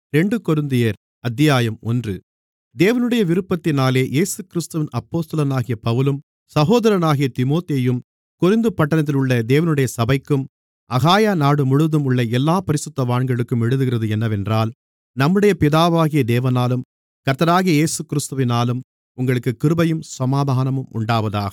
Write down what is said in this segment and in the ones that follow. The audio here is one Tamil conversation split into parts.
ரெண்டு கொரிந்தியர் அத்தியாயம் ஒன்று தேவனுடைய விருப்பத்தினாலே இயேசுகிறிஸ்துவின் அப்போஸ்தலனாகிய பவுலும் சகோதரனாகிய தீமோத்தேயும் கொரிந்து பட்டணத்திலுள்ள தேவனுடைய சபைக்கும் அகாயா நாடு முழுவதும் உள்ள எல்லாப் பரிசுத்தவான்களுக்கும் எழுதுகிறது என்னவென்றால் நம்முடைய பிதாவாகிய தேவனாலும் கர்த்தராகிய இயேசுகிறிஸ்துவினாலும் உங்களுக்குக் கிருபையும் சமாதானமும் உண்டாவதாக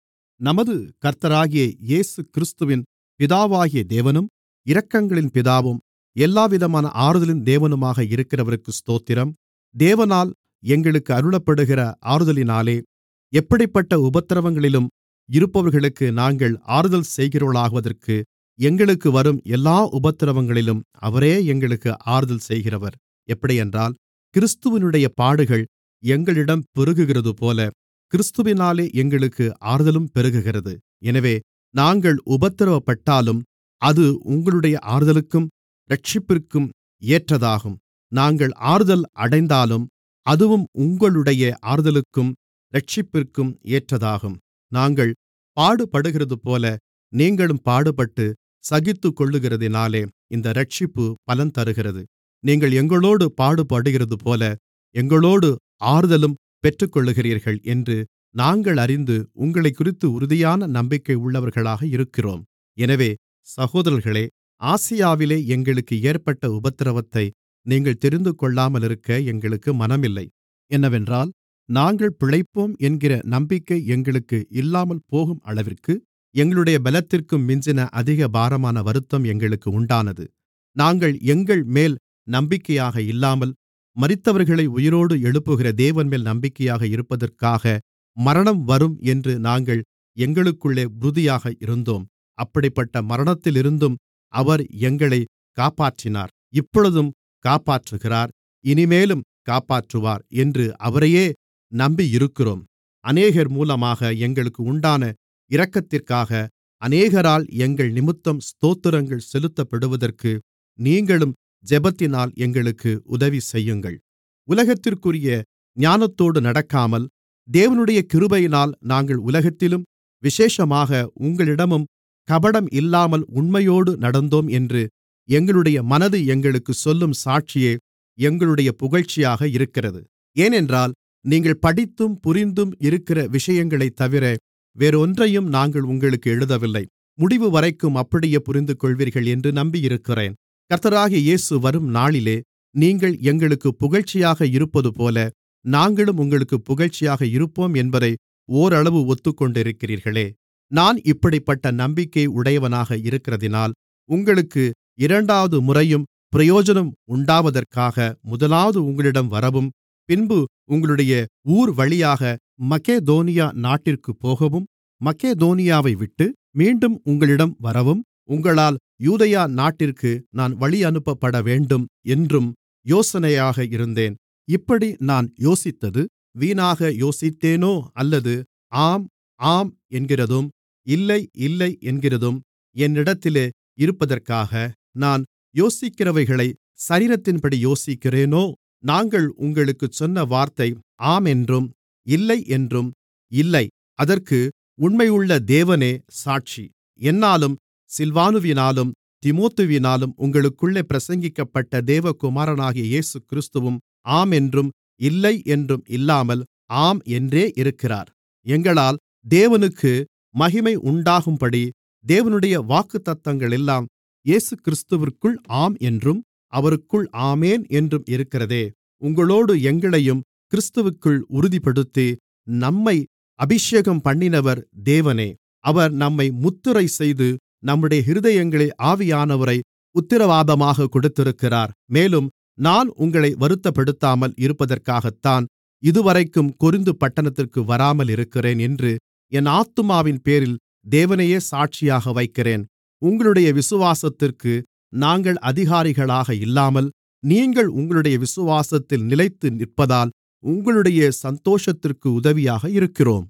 நமது கர்த்தராகிய இயேசுகிறிஸ்துவின் பிதாவாகிய தேவனும் இரக்கங்களின் பிதாவும் எல்லாவிதமான ஆறுதலின் தேவனுமாக இருக்கிறவருக்கு ஸ்தோத்திரம் தேவனால் எங்களுக்கு அருளப்படுகிற ஆறுதலினாலே எப்படிப்பட்ட உபத்திரவங்களிலும் இருப்பவர்களுக்கு நாங்கள் ஆறுதல் செய்கிறவர்களாகுவதற்கு எங்களுக்கு வரும் எல்லா உபத்திரவங்களிலும் அவரே எங்களுக்கு ஆறுதல் செய்கிறவர் எப்படியென்றால் கிறிஸ்துவினுடைய பாடுகள் எங்களிடம் பெருகுகிறதுபோல கிறிஸ்துவினாலே எங்களுக்கு ஆறுதலும் பெருகுகிறது எனவே நாங்கள் உபத்திரவப்பட்டாலும் அது உங்களுடைய ஆறுதலுக்கும் இரட்சிப்பிற்கும் ஏற்றதாகும் நாங்கள் ஆறுதல் அடைந்தாலும் அதுவும் உங்களுடைய ஆறுதலுக்கும் இரட்சிப்பிற்கும் ஏற்றதாகும் நாங்கள் பாடுபடுகிறதுபோல நீங்களும் பாடுபட்டு சகித்துக்கொள்ளுகிறதினாலே இந்த இரட்சிப்பு பலன் தருகிறது நீங்கள் எங்களோடு பாடுபடுகிறதுபோல எங்களோடு ஆறுதலும் பெற்றுக்கொள்ளுகிறீர்கள் என்று நாங்கள் அறிந்து உங்களைக்குறித்து உறுதியான நம்பிக்கை உள்ளவர்களாக இருக்கிறோம் எனவே சகோதரர்களே ஆசியாவிலே எங்களுக்கு ஏற்பட்ட உபத்திரவத்தை நீங்கள் தெரிந்துகொள்ளாமலிருக்க எங்களுக்கு மனமில்லை என்னவென்றால் நாங்கள் பிழைப்போம் என்கிற நம்பிக்கை எங்களுக்கு இல்லாமல் போகும் அளவிற்கு எங்களுடைய பலத்திற்கும் மிஞ்சின அதிக பாரமான வருத்தம் எங்களுக்கு உண்டானது நாங்கள் எங்கள் மேல் நம்பிக்கையாக இல்லாமல் மரித்தவர்களை உயிரோடு எழுப்புகிற தேவன்மேல் நம்பிக்கையாக இருப்பதற்காக மரணம் வரும் என்று நாங்கள் எங்களுக்குள்ளே உறுதியாக இருந்தோம் அப்படிப்பட்ட மரணத்திலிருந்தும் அவர் எங்களை காப்பாற்றினார் இப்பொழுதும் காப்பாற்றுகிறார் இனிமேலும் காப்பாற்றுவார் என்று அவரையே நம்பியிருக்கிறோம் அநேகர் மூலமாக எங்களுக்கு உண்டான இரக்கத்திற்காக அநேகரால் எங்கள் நிமித்தம் ஸ்தோத்திரங்கள் செலுத்தப்படுவதற்கு நீங்களும் ஜெபத்தினால் எங்களுக்கு உதவி செய்யுங்கள் உலகத்திற்குரிய ஞானத்தோடு நடக்காமல் தேவனுடைய கிருபையினால் நாங்கள் உலகத்திலும் விசேஷமாக உங்களிடமும் கபடம் இல்லாமல் உண்மையோடு நடந்தோம் என்று எங்களுடைய மனது எங்களுக்குச் சொல்லும் சாட்சியே எங்களுடைய புகழ்ச்சியாக இருக்கிறது ஏனென்றால் நீங்கள் படித்தும் புரிந்தும் இருக்கிற விஷயங்களைத் தவிர வேறொன்றையும் நாங்கள் உங்களுக்கு எழுதவில்லை முடிவு வரைக்கும் அப்படியே புரிந்துகொள்வீர்கள் என்று நம்பியிருக்கிறேன் கர்த்தராகிய இயேசு வரும் நாளிலே நீங்கள் எங்களுக்கு புகழ்ச்சியாக இருப்பதுபோல நாங்களும் உங்களுக்கு புகழ்ச்சியாக இருப்போம் என்பதை ஓரளவு ஒத்துக்கொண்டிருக்கிறீர்களே நான் இப்படிப்பட்ட நம்பிக்கை உடையவனாக இருக்கிறதினால் உங்களுக்கு இரண்டாவது முறையும் பிரயோஜனம் உண்டாவதற்காக முதலாவது உங்களிடம் வரவும் பின்பு உங்களுடைய ஊர் வழியாக மக்கேதோனியா நாட்டிற்குப் போகவும் மக்கேதோனியாவை விட்டு மீண்டும் உங்களிடம் வரவும் உங்களால் யூதேயா நாட்டிற்கு நான் வழியனுப்பப்பட வேண்டும் என்றும் யோசனையாக இருந்தேன் இப்படி நான் யோசித்தது வீணாக யோசித்தேனோ அல்லது ஆம் ஆம் என்கிறதும் இல்லை இல்லை என்கிறதும் என்னிடத்திலே இருப்பதற்காக நான் யோசிக்கிறவைகளை சரீரத்தின்படி யோசிக்கிறேனோ நாங்கள் உங்களுக்குச் சொன்ன வார்த்தை ஆம் என்றும் இல்லை என்றும் இல்லை அதற்கு உண்மையுள்ள தேவனே சாட்சி என்னாலும் சில்வானுவினாலும் திமோத்துவினாலும் உங்களுக்குள்ளே பிரசங்கிக்கப்பட்ட தேவகுமாரனாகிய இயேசு கிறிஸ்துவும் ஆம் என்றும் இல்லை என்றும் இல்லாமல் ஆம் என்றே இருக்கிறார் எங்களால் தேவனுக்கு மகிமை உண்டாகும்படி தேவனுடைய வாக்குத்தத்தங்களெல்லாம் இயேசு கிறிஸ்துவிற்குள் ஆம் என்றும் அவருக்குள் ஆமேன் என்றும் இருக்கிறதே உங்களோடு எங்களையும் கிறிஸ்துவுக்குள் உறுதிப்படுத்தி நம்மை அபிஷேகம் பண்ணினவர் தேவனே அவர் நம்மை முத்திரை செய்து நம்முடைய இருதயங்களில் ஆவியானவரை உத்திரவாதமாக கொடுத்திருக்கிறார் மேலும் நான் உங்களை வருத்தப்படுத்தாமல் இருப்பதற்காகத்தான் இதுவரைக்கும் கொரிந்து பட்டணத்திற்கு வராமல் இருக்கிறேன் என்று என் ஆத்துமாவின் பேரில் தேவனையே சாட்சியாக வைக்கிறேன் உங்களுடைய விசுவாசத்திற்கு நாங்கள் அதிகாரிகளாக இல்லாமல் நீங்கள் உங்களுடைய விசுவாசத்தில் நிலைத்து நிற்பதால் உங்களுடைய சந்தோஷத்திற்கு உதவியாக இருக்கிறோம்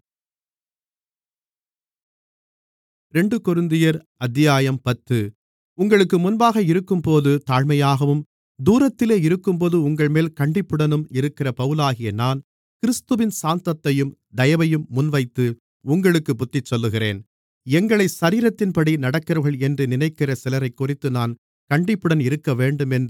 ரெண்டு கொரிந்தியர் அத்தியாயம் பத்து உங்களுக்கு முன்பாக இருக்கும்போது தாழ்மையாகவும் தூரத்திலே இருக்கும்போது உங்கள்மேல் கண்டிப்புடனும் இருக்கிற பவுலாகிய நான் கிறிஸ்துவின் சாந்தத்தையும் தயவையும் முன்வைத்து உங்களுக்கு புத்தி சொல்லுகிறேன் எங்களை சரீரத்தின்படி நடக்கிறவர்கள் என்று நினைக்கிற சிலரைக்குறித்து நான் கண்டிப்புடன் இருக்கவேண்டுமென்று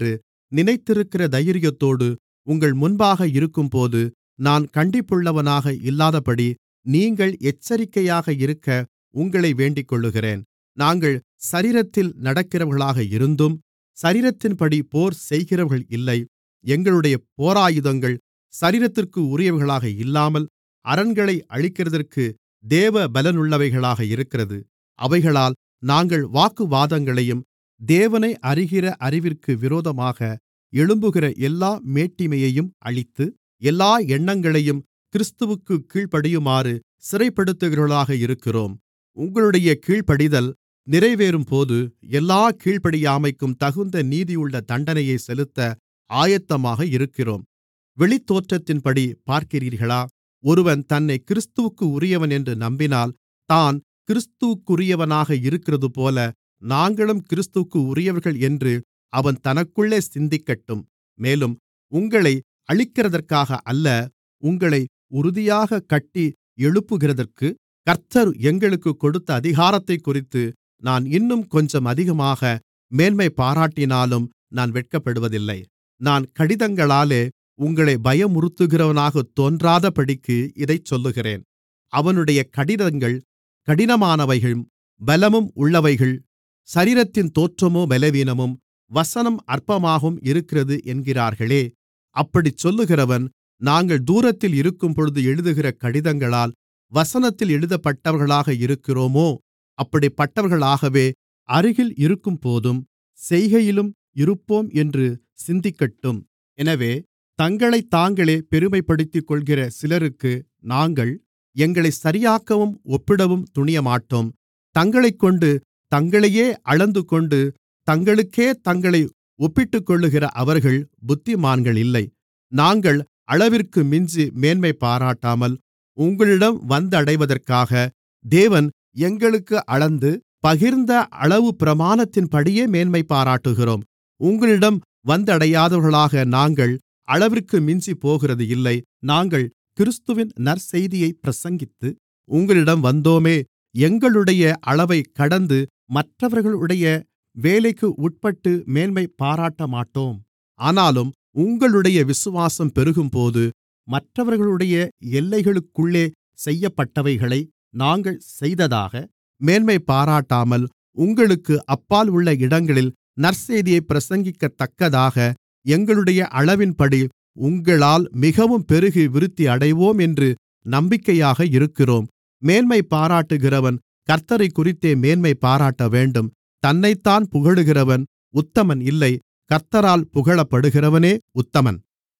நினைத்திருக்கிற தைரியத்தோடு உங்கள் முன்பாக இருக்கும்போது நான் கண்டிப்புள்ளவனாக இல்லாதபடி நீங்கள் எச்சரிக்கையாக இருக்க உங்களை வேண்டிக்கொள்ளுகிறேன் நாங்கள் சரீரத்தில் நடக்கிறவர்களாக இருந்தும் சரீரத்தின்படி போர் செய்கிறவர்கள் இல்லை எங்களுடைய போராயுதங்கள் சரீரத்திற்கு உரியவைகளாக இல்லாமல் அரண்களை அழிக்கிறதற்கு தேவ பலனுள்ளவைகளாக இருக்கிறது அவைகளால் நாங்கள் வாக்குவாதங்களையும் தேவனை அறிகிற அறிவிற்கு விரோதமாக எழும்புகிற எல்லா மேட்டிமையையும் அழித்து எல்லா எண்ணங்களையும் கிறிஸ்துவுக்கு கீழ்ப்படியுமாறு சிறைப்படுத்துகிறவர்களாக இருக்கிறோம் உங்களுடைய கீழ்ப்படிதல் நிறைவேறும்போது எல்லா கீழ்ப்படியாமைக்கும் தகுந்த நீதியுள்ள தண்டனையை செலுத்த ஆயத்தமாக இருக்கிறோம் வெளித்தோற்றத்தின்படி பார்க்கிறீர்களா ஒருவன் தன்னை கிறிஸ்துவுக்கு உரியவன் என்று நம்பினால் தான் கிறிஸ்துவுக்குரியவனாக இருக்கிறதுபோல நாங்களும் கிறிஸ்துவுக்கு உரியவர்கள் என்று அவன் தனக்குள்ளே சிந்திக்கட்டும் மேலும் உங்களை அழிக்கிறதற்காக அல்ல உங்களை உறுதியாக கட்டி எழுப்புகிறதற்கு கர்த்தர் எங்களுக்கு கொடுத்த அதிகாரத்தைக்குறித்து நான் இன்னும் கொஞ்சம் அதிகமாக மேன்மை பாராட்டினாலும் நான் வெட்கப்படுவதில்லை நான் கடிதங்களாலே உங்களை பயமுறுத்துகிறவனாகத் தோன்றாதபடிக்கு இதைச் சொல்லுகிறேன் அவனுடைய கடிதங்கள் கடினமானவைகளும் பலமும் உள்ளவைகள் சரீரத்தின் தோற்றமோ பலவீனமும் வசனம் அற்பமாகவும் இருக்கிறது என்கிறார்களே அப்படிச் சொல்லுகிறவன் நாங்கள் தூரத்தில் இருக்கும்பொழுது எழுதுகிற கடிதங்களால் வசனத்தில் எழுதப்பட்டவர்களாக இருக்கிறோமோ அப்படிப்பட்டவர்களாகவே அருகில் இருக்கும்போதும் செய்கையிலும் இருப்போம் என்று சிந்திக்கட்டும் எனவே தங்களைத்தாங்களே பெருமைப்படுத்திக்கொள்கிற சிலருக்கு நாங்கள் எங்களை சரியாக்கவும் ஒப்பிடவும் துணியமாட்டோம் தங்களைக்கொண்டு தங்களையே அளந்துகொண்டு தங்களுக்கே தங்களை ஒப்பிட்டுக்கொள்ளுகிற அவர்கள் புத்திமான்கள் இல்லை நாங்கள் அளவிற்கு மிஞ்சி மேன்மை பாராட்டாமல் உங்களிடம் வந்தடைவதற்காக தேவன் எங்களுக்கு அளந்து பகிர்ந்த அளவு பிரமாணத்தின்படியே மேன்மை பாராட்டுகிறோம் உங்களிடம் வந்தடையாதவர்களாக நாங்கள் அளவிற்கு மிஞ்சிப் போகிறது இல்லை நாங்கள் கிறிஸ்துவின் நற்செய்தியை பிரசங்கித்து உங்களிடம் வந்தோமே எங்களுடைய அளவைக் கடந்து மற்றவர்களுடைய வேலைக்கு உட்பட்டு மேன்மை பாராட்டமாட்டோம் ஆனாலும் உங்களுடைய விசுவாசம் பெருகும்போது மற்றவர்களுடைய எல்லைகளுக்குள்ளே செய்யப்பட்டவைகளை நாங்கள் செய்ததாக மேன்மை பாராட்டாமல் உங்களுக்கு அப்பால் உள்ள இடங்களில் நற்செய்தியை பிரசங்கிக்கத்தக்கதாக எங்களுடைய அளவின்படி உங்களால் மிகவும் பெருகி விருத்தி அடைவோம் என்று நம்பிக்கையாக இருக்கிறோம் மேன்மை பாராட்டுகிறவன் கர்த்தரைக்குறித்தே மேன்மை பாராட்டவேண்டும் தன்னைத்தான் புகழுகிறவன் உத்தமன் இல்லை கர்த்தரால் புகழப்படுகிறவனே உத்தமன்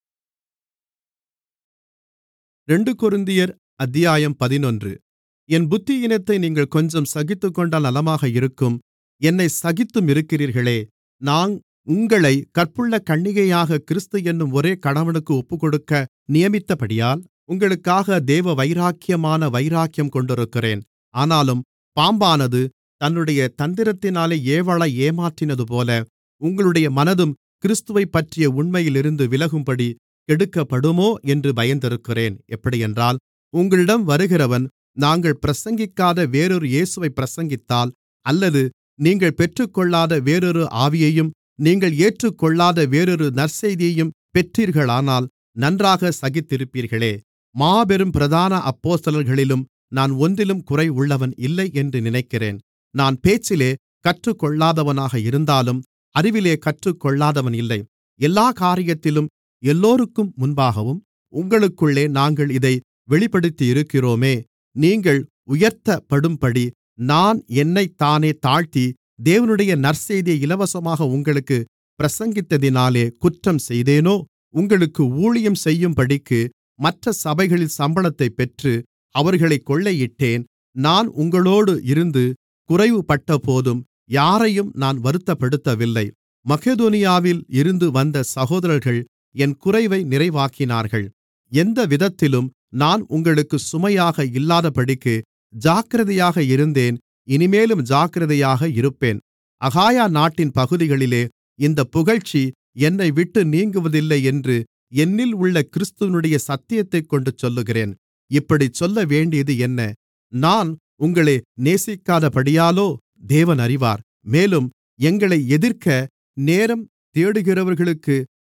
ரெண்டு கொரிந்தியர் அத்தியாயம் பதினொன்று என் புத்தியீனத்தை நீங்கள் கொஞ்சம் சகித்துக்கொண்டால் நலமாக இருக்கும் என்னை சகித்தும் இருக்கிறீர்களே நான் உங்களை கற்புள்ள கன்னிகையாக கிறிஸ்து என்னும் ஒரே கணவனுக்கு ஒப்புக்கொடுக்க நியமித்தபடியால் உங்களுக்காக தேவ வைராக்கியமான வைராக்கியம் கொண்டிருக்கிறேன் ஆனாலும் பாம்பானது தன்னுடைய தந்திரத்தினாலே ஏவாளை ஏமாற்றினதுபோல உங்களுடைய மனதும் கிறிஸ்துவைப் பற்றிய உண்மையிலிருந்து விலகும்படி கெடுக்கப்படுமோ என்று பயந்திருக்கிறேன் எப்படியென்றால் உங்களிடம் வருகிறவன் நாங்கள் பிரசங்கிக்காத வேறொரு இயேசுவைப் பிரசங்கித்தால் அல்லது நீங்கள் பெற்றுக்கொள்ளாத வேறொரு ஆவியையும் நீங்கள் ஏற்றுக்கொள்ளாத வேறொரு நற்செய்தியையும் பெற்றீர்களானால் நன்றாக சகித்திருப்பீர்களே மாபெரும் பிரதான அப்போஸ்தலர்களிலும் நான் ஒன்றிலும் குறை உள்ளவன் இல்லை என்று நினைக்கிறேன் நான் பேச்சிலே கற்றுக்கொள்ளாதவனாக இருந்தாலும் அறிவிலே கற்றுக்கொள்ளாதவன் இல்லை எல்லா காரியத்திலும் எல்லோருக்கும் முன்பாகவும் உங்களுக்குள்ளே நாங்கள் இதை வெளிப்படுத்தியிருக்கிறோமே நீங்கள் உயர்த்தப்படும்படி நான் என்னைத்தானே தாழ்த்தி தேவனுடைய நற்செய்தியை இலவசமாக உங்களுக்கு பிரசங்கித்ததினாலே குற்றம் செய்தேனோ உங்களுக்கு ஊழியம் செய்யும்படிக்கு மற்ற சபைகளில் சம்பளத்தைப் பெற்று அவர்களைக் கொள்ளையிட்டேன் நான் உங்களோடு இருந்து குறைவுபட்டபோதும் யாரையும் நான் வருத்தப்படுத்தவில்லை மக்கெதோனியாவில் இருந்து வந்த சகோதரர்கள் என் குறைவை நிறைவாக்கினார்கள் எந்த விதத்திலும் நான் உங்களுக்கு சுமையாக இல்லாதபடிக்கு ஜாக்கிரதையாக இருந்தேன் இனிமேலும் ஜாக்கிரதையாக இருப்பேன் அகாயா நாட்டின் பகுதிகளிலே இந்தப் புகழ்ச்சி என்னை விட்டு நீங்குவதில்லை என்று என்னில் உள்ள கிறிஸ்துவினுடைய சத்தியத்தைக்கொண்டு சொல்லுகிறேன் இப்படிச் சொல்லவேண்டியது என்ன நான் உங்களை நேசிக்காதபடியாலோ தேவன் அறிவார் மேலும் எங்களை எதிர்க்க நேரம் தேடுகிறவர்களுக்கு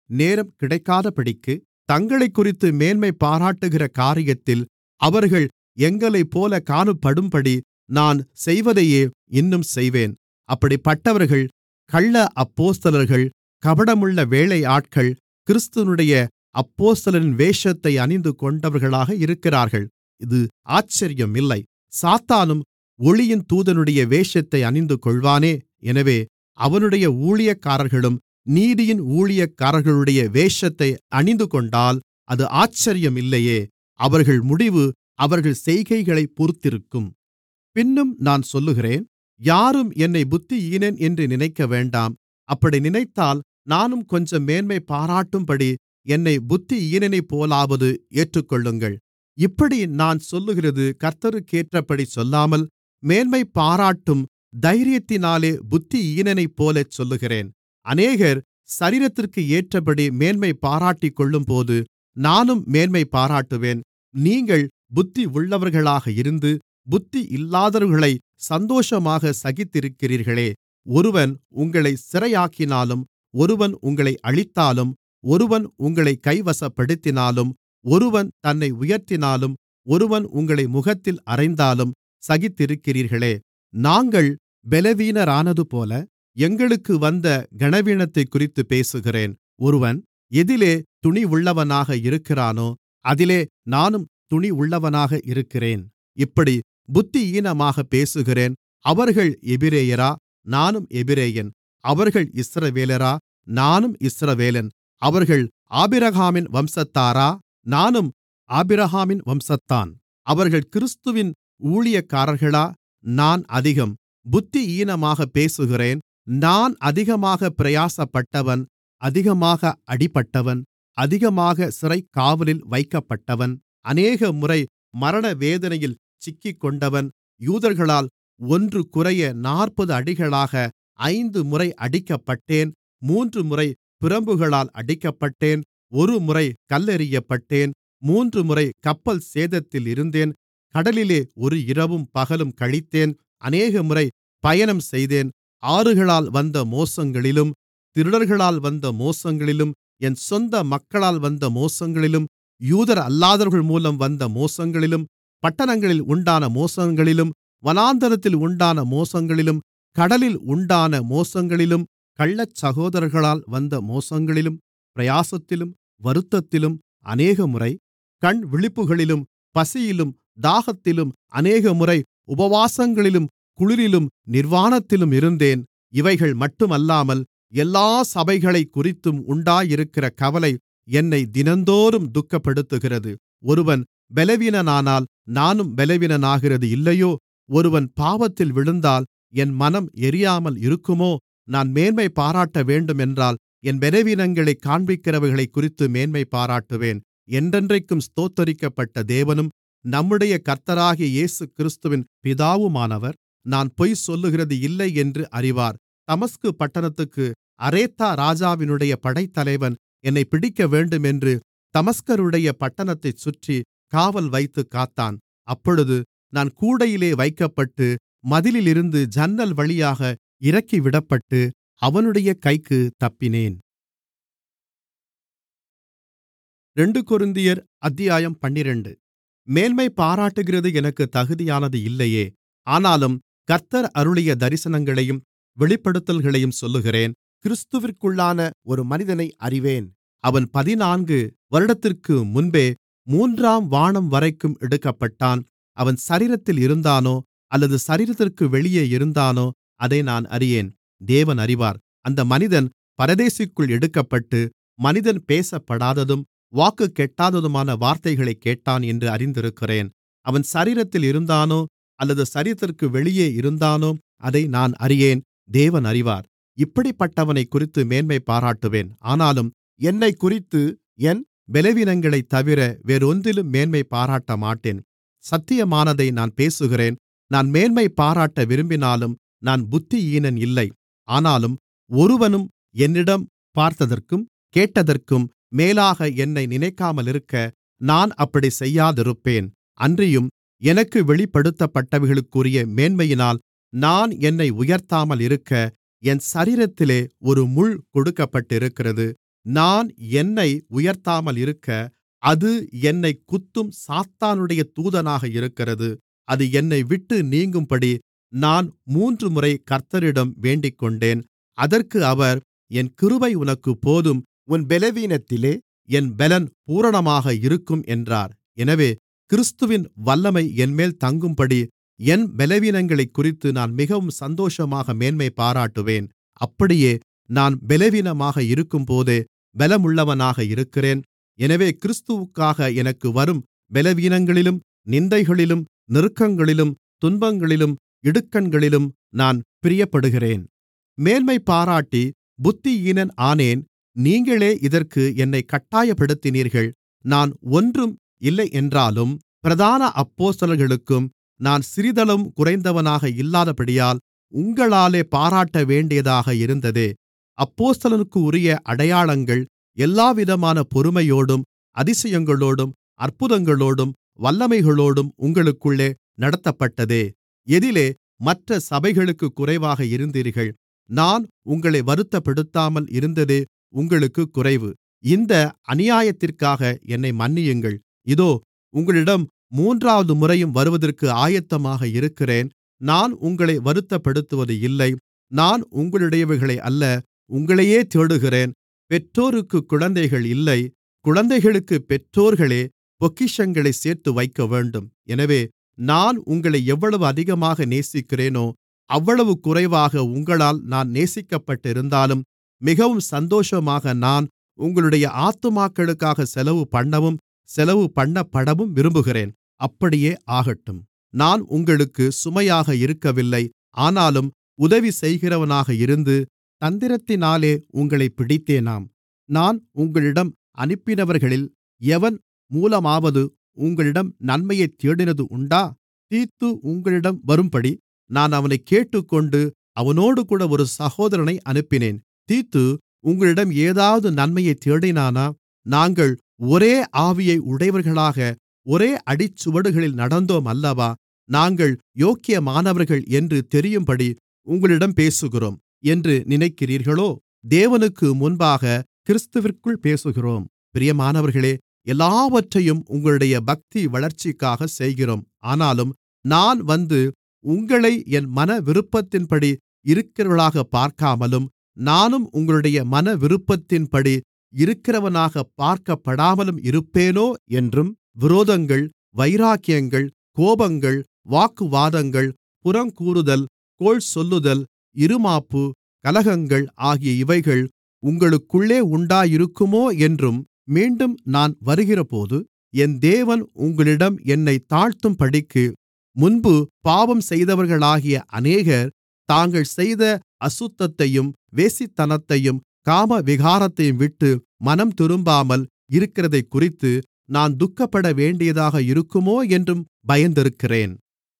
நேரம் கிடைக்காதபடிக்கு தங்களைக்குறித்து மேன்மை பாராட்டுகிற காரியத்தில் அவர்கள் எங்களைப்போல காணப்படும்படி நான் செய்வதையே இன்னும் செய்வேன் அப்படிப்பட்டவர்கள் கள்ள அப்போஸ்தலர்கள் கபடமுள்ள வேலையாட்கள் கிறிஸ்துவினுடைய அப்போஸ்தலரின் வேஷத்தை அணிந்து கொண்டவர்களாக இருக்கிறார்கள் இது ஆச்சரியம் இல்லை சாத்தானும் ஒளியின் தூதனுடைய வேஷத்தை அணிந்து கொள்வானே எனவே அவனுடைய ஊழியக்காரர்களும் நீதியின் ஊழியக்காரர்களுடைய வேஷத்தை அணிந்துகொண்டால் அது ஆச்சரியம் இல்லையே அவர்கள் முடிவு அவர்கள் செய்கைகளைப் பொறுத்திருக்கும் பின்னும் நான் சொல்லுகிறேன் யாரும் என்னை புத்தியீனன் என்று நினைக்கவேண்டாம் அப்படி நினைத்தால் நானும் கொஞ்சம் மேன்மை பாராட்டும்படி என்னை புத்தியீனனைப்போலாவது ஏற்றுக்கொள்ளுங்கள் இப்படி நான் சொல்லுகிறது கர்த்தருக்கேற்றபடி சொல்லாமல் மேன்மை பாராட்டும் தைரியத்தினாலே புத்தியீனனைப்போலச் சொல்லுகிறேன் அநேகர் சரீரத்திற்கு ஏற்றபடி மேன்மை பாராட்டிக்கொள்ளும்போது நானும் மேன்மை பாராட்டுவேன் நீங்கள் புத்தி உள்ளவர்களாக இருந்து புத்தி இல்லாதவர்களை சந்தோஷமாக சகித்திருக்கிறீர்களே ஒருவன் உங்களை சிறையாக்கினாலும் ஒருவன் உங்களை அழித்தாலும் ஒருவன் உங்களை கைவசப்படுத்தினாலும் ஒருவன் தன்னை உயர்த்தினாலும் ஒருவன் உங்களை முகத்தில் அறைந்தாலும் சகித்திருக்கிறீர்களே நாங்கள் பலவீனரானதுபோல எங்களுக்கு வந்த கனவீனத்தைக்குறித்து பேசுகிறேன் ஒருவன் எதிலே துணிவுள்ளவனாக இருக்கிறானோ அதிலே நானும் துணிவுள்ளவனாக இருக்கிறேன் இப்படி புத்தியீனமாக பேசுகிறேன் அவர்கள் எபிரெயரா நானும் எபிரெயன் அவர்கள் இஸ்ரவேலரா நானும் இஸ்ரவேலன் அவர்கள் ஆபிரகாமின் வம்சத்தாரா நானும் ஆபிரகாமின் வம்சத்தான் அவர்கள் கிறிஸ்துவின் ஊழியக்காரர்களா நான் அதிகம் புத்தியீனமாக பேசுகிறேன் நான் அதிகமாக பிரயாசப்பட்டவன் அதிகமாக அடிபட்டவன் அதிகமாக சிறைக்காவலில் வைக்கப்பட்டவன் அநேகமுறை மரணவேதனையில் சிக்கிக்கொண்டவன் யூதர்களால் ஒன்று குறைய நாற்பது அடிகளாக ஐந்து முறை அடிக்கப்பட்டேன் மூன்று முறை பிரம்புகளால் அடிக்கப்பட்டேன் ஒருமுறை கல்லெறியப்பட்டேன் மூன்று முறை கப்பல் சேதத்தில் இருந்தேன் கடலிலே ஒரு இரவும் பகலும் கழித்தேன் அநேகமுறை பயணம் செய்தேன் ஆறுகளால் வந்த மோசங்களிலும் திருடர்களால் வந்த மோசங்களிலும் என் சொந்த மக்களால் வந்த மோசங்களிலும் யூதர் அல்லாதவர்கள் மூலம் வந்த மோசங்களிலும் பட்டணங்களில் உண்டான மோசங்களிலும் வனாந்தரத்தில் உண்டான மோசங்களிலும் கடலில் உண்டான மோசங்களிலும் கள்ளச்சகோதரர்களால் வந்த மோசங்களிலும் பிரயாசத்திலும் வருத்தத்திலும் அநேகமுறை கண் விழிப்புகளிலும் பசியிலும் தாகத்திலும் அநேகமுறை உபவாசங்களிலும் குளிரிலும் நிர்வாணத்திலும் இருந்தேன் இவைகள் மட்டுமல்லாமல் எல்லா சபைகளைக்குறித்தும் உண்டாயிருக்கிற கவலை என்னை தினந்தோறும் துக்கப்படுத்துகிறது ஒருவன் பலவீனனானால் நானும் பலவீனனாகிறது இல்லையோ ஒருவன் பாவத்தில் விழுந்தால் என் மனம் எரியாமல் இருக்குமோ நான் மேன்மை பாராட்ட வேண்டுமென்றால் என் பலவீனங்களைக் காண்பிக்கிறவைகளைக்குறித்து மேன்மை பாராட்டுவேன் என்றென்றைக்கும் ஸ்தோத்தரிக்கப்பட்ட தேவனும் நம்முடைய கர்த்தராகிய இயேசுகிறிஸ்துவின் பிதாவுமானவர் நான் பொய் சொல்லுகிறது இல்லை என்று அறிவார் தமஸ்கு பட்டணத்துக்கு அரேத்தா ராஜாவினுடைய படைத்தலைவன் என்னைப் பிடிக்கவேண்டுமென்று தமஸ்கருடைய பட்டணத்தைச் சுற்றி காவல் வைத்துக் காத்தான் அப்பொழுது நான் கூடையிலே வைக்கப்பட்டு மதிலிலிருந்து ஜன்னல் வழியாக இறக்கிவிடப்பட்டு அவனுடைய கைக்குத் தப்பினேன் ரெண்டு கொரிந்தியர் அத்தியாயம் பன்னிரண்டு மேன்மை பாராட்டுகிறது எனக்கு தகுதியானது இல்லையே ஆனாலும் கர்த்தர் அருளிய தரிசனங்களையும் வெளிப்படுத்தல்களையும் சொல்லுகிறேன் கிறிஸ்துவிற்குள்ளான ஒரு மனிதனை அறிவேன் அவன் பதினான்கு வருடத்திற்கு முன்பே மூன்றாம் வானம் வரைக்கும் எடுக்கப்பட்டான் அவன் சரீரத்தில் இருந்தானோ அல்லது சரீரத்திற்கு வெளியே இருந்தானோ அதை நான் அறியேன் தேவன் அறிவார் அந்த மனிதன் பரதேசிக்குள் எடுக்கப்பட்டு மனிதன் பேசப்படாததும் வாக்கு கெட்டாததுமான வார்த்தைகளைக் கேட்டான் என்று அறிந்திருக்கிறேன் அவன் சரீரத்தில் இருந்தானோ அல்லது சரீரத்திற்கு வெளியே இருந்தானோ அதை நான் அறியேன் தேவன் அறிவார் இப்படிப்பட்டவனைக்குறித்து மேன்மை பாராட்டுவேன் ஆனாலும் என்னைக்குறித்து என் பலவீனங்களைத் தவிர வேறொன்றிலும் மேன்மை பாராட்டமாட்டேன் சத்தியமானதை நான் பேசுகிறேன் நான் மேன்மை பாராட்ட விரும்பினாலும் நான் புத்தியீனன் இல்லை ஆனாலும் ஒருவனும் என்னிடம் பார்த்ததற்கும் கேட்டதற்கும் மேலாக என்னை நினைக்காமலிருக்க நான் அப்படி செய்யாதிருப்பேன் அன்றியும் எனக்கு வெளிப்படுத்தப்பட்டவைகளுக்குரிய மேன்மையினால் நான் என்னை உயர்த்தாமல் இருக்க என் சரீரத்திலே ஒரு முள் கொடுக்கப்பட்டிருக்கிறது நான் என்னை உயர்த்தாமல் இருக்க அது என்னைக் குத்தும் சாத்தானுடைய தூதனாக இருக்கிறது அது என்னைவிட்டு நீங்கும்படி நான் மூன்றுமுறை கர்த்தரிடம் வேண்டிக்கொண்டேன் அதற்கு அவர் என் கிருபை உனக்குப் போதும் உன் பலவீனத்திலே என் பெலன் பூரணமாக இருக்கும் என்றார் எனவே கிறிஸ்துவின் வல்லமை என்மேல் தங்கும்படி என் பலவீனங்களைக்குறித்து நான் மிகவும் சந்தோஷமாக மேன்மைபாராட்டுவேன் அப்படியே நான் பலவீனமாக இருக்கும்போதே பலமுள்ளவனாக இருக்கிறேன் எனவே கிறிஸ்துவுக்காக எனக்கு வரும் பலவீனங்களிலும் நிந்தைகளிலும் நெருக்கங்களிலும் துன்பங்களிலும் இடுக்கண்களிலும் நான் பிரியப்படுகிறேன் மேன்மைபாராட்டி புத்தியீனன் ஆனேன் நீங்களே இதற்கு என்னைக் கட்டாயப்படுத்தினீர்கள் நான் ஒன்றும் இல்லையென்றாலும் பிரதான அப்போஸ்தலர்களுக்கும் நான் சிறிதளவும் குறைந்தவனாக இல்லாதபடியால் உங்களாலே பாராட்டவேண்டியதாக இருந்ததே அப்போஸ்தலனுக்குரிய அடையாளங்கள் எல்லாவிதமான பொறுமையோடும் அதிசயங்களோடும் அற்புதங்களோடும் வல்லமைகளோடும் உங்களுக்குள்ளே நடத்தப்பட்டதே எதிலே மற்ற சபைகளுக்குக் குறைவாக இருந்தீர்கள் நான் உங்களை வருத்தப்படுத்தாமல் இருந்ததே உங்களுக்குக் குறைவு இந்த அநியாயத்திற்காக என்னை மன்னியுங்கள் இதோ உங்களிடம் மூன்றாவது முறையும் வருவதற்கு ஆயத்தமாக இருக்கிறேன் நான் உங்களை வருத்தப்படுத்துவது இல்லை நான் உங்களுடையவைகளை அல்ல உங்களையே தேடுகிறேன் பெற்றோருக்குக் குழந்தைகள் இல்லை குழந்தைகளுக்குப் பெற்றோர்களே பொக்கிஷங்களைச் சேர்த்து வைக்கவேண்டும் எனவே நான் உங்களை எவ்வளவு அதிகமாக நேசிக்கிறேனோ அவ்வளவு குறைவாக உங்களால் நான் நேசிக்கப்பட்டிருந்தாலும் மிகவும் சந்தோஷமாக நான் உங்களுடைய ஆத்துமாக்களுக்காக செலவு பண்ணவும் செலவு பண்ணப்படவும் விரும்புகிறேன் அப்படியே ஆகட்டும் நான் உங்களுக்கு சுமையாக இருக்கவில்லை ஆனாலும் உதவி செய்கிறவனாக இருந்து தந்திரத்தினாலே உங்களைப் பிடித்தேனாம் நான் உங்களிடம் அனுப்பினவர்களில் எவன் மூலமாவது உங்களிடம் நன்மையைத் தேடினது உண்டா தீத்து உங்களிடம் வரும்படி நான் அவனைக் கேட்டுக்கொண்டு அவனோடுகூட ஒரு சகோதரனை அனுப்பினேன் தீத்து உங்களிடம் ஏதாவது நன்மையைத் தேடினானா நாங்கள் ஒரே ஆவியை உடையவர்களாக ஒரே அடிச்சுவடுகளில் நடந்தோம் அல்லவா நாங்கள் யோக்கியமானவர்கள் என்று தெரியும்படி உங்களிடம் பேசுகிறோம் என்று நினைக்கிறீர்களோ தேவனுக்கு முன்பாக கிறிஸ்துவிற்குள் பேசுகிறோம் பிரியமானவர்களே எல்லாவற்றையும் உங்களுடைய பக்தி வளர்ச்சிக்காக செய்கிறோம் ஆனாலும் நான் வந்து உங்களை என் மன விருப்பத்தின்படி இருக்கிறவர்களாகப் பார்க்காமலும் நானும் உங்களுடைய மன விருப்பத்தின்படி இருக்கிறவனாக பார்க்கப்படாமலும் இருப்பேனோ என்றும் விரோதங்கள் வைராக்கியங்கள் கோபங்கள் வாக்குவாதங்கள் புறங்கூறுதல் கோள் சொல்லுதல் இருமாப்பு கலகங்கள் ஆகிய இவைகள் உங்களுக்குள்ளே உண்டாயிருக்குமோ என்றும் மீண்டும் நான் வருகிறபோது என் தேவன் உங்களிடம் என்னைத் தாழ்த்தும்படிக்கு முன்பு பாவம் செய்தவர்களாகிய அநேகர் தாங்கள் செய்த அசுத்தத்தையும் வேசித்தனத்தையும் காமவிகாரத்தையும் விட்டு மனம் திரும்பாமல் இருக்கிறதைக்குறித்து நான் துக்கப்பட வேண்டியதாக இருக்குமோ என்றும் பயந்திருக்கிறேன்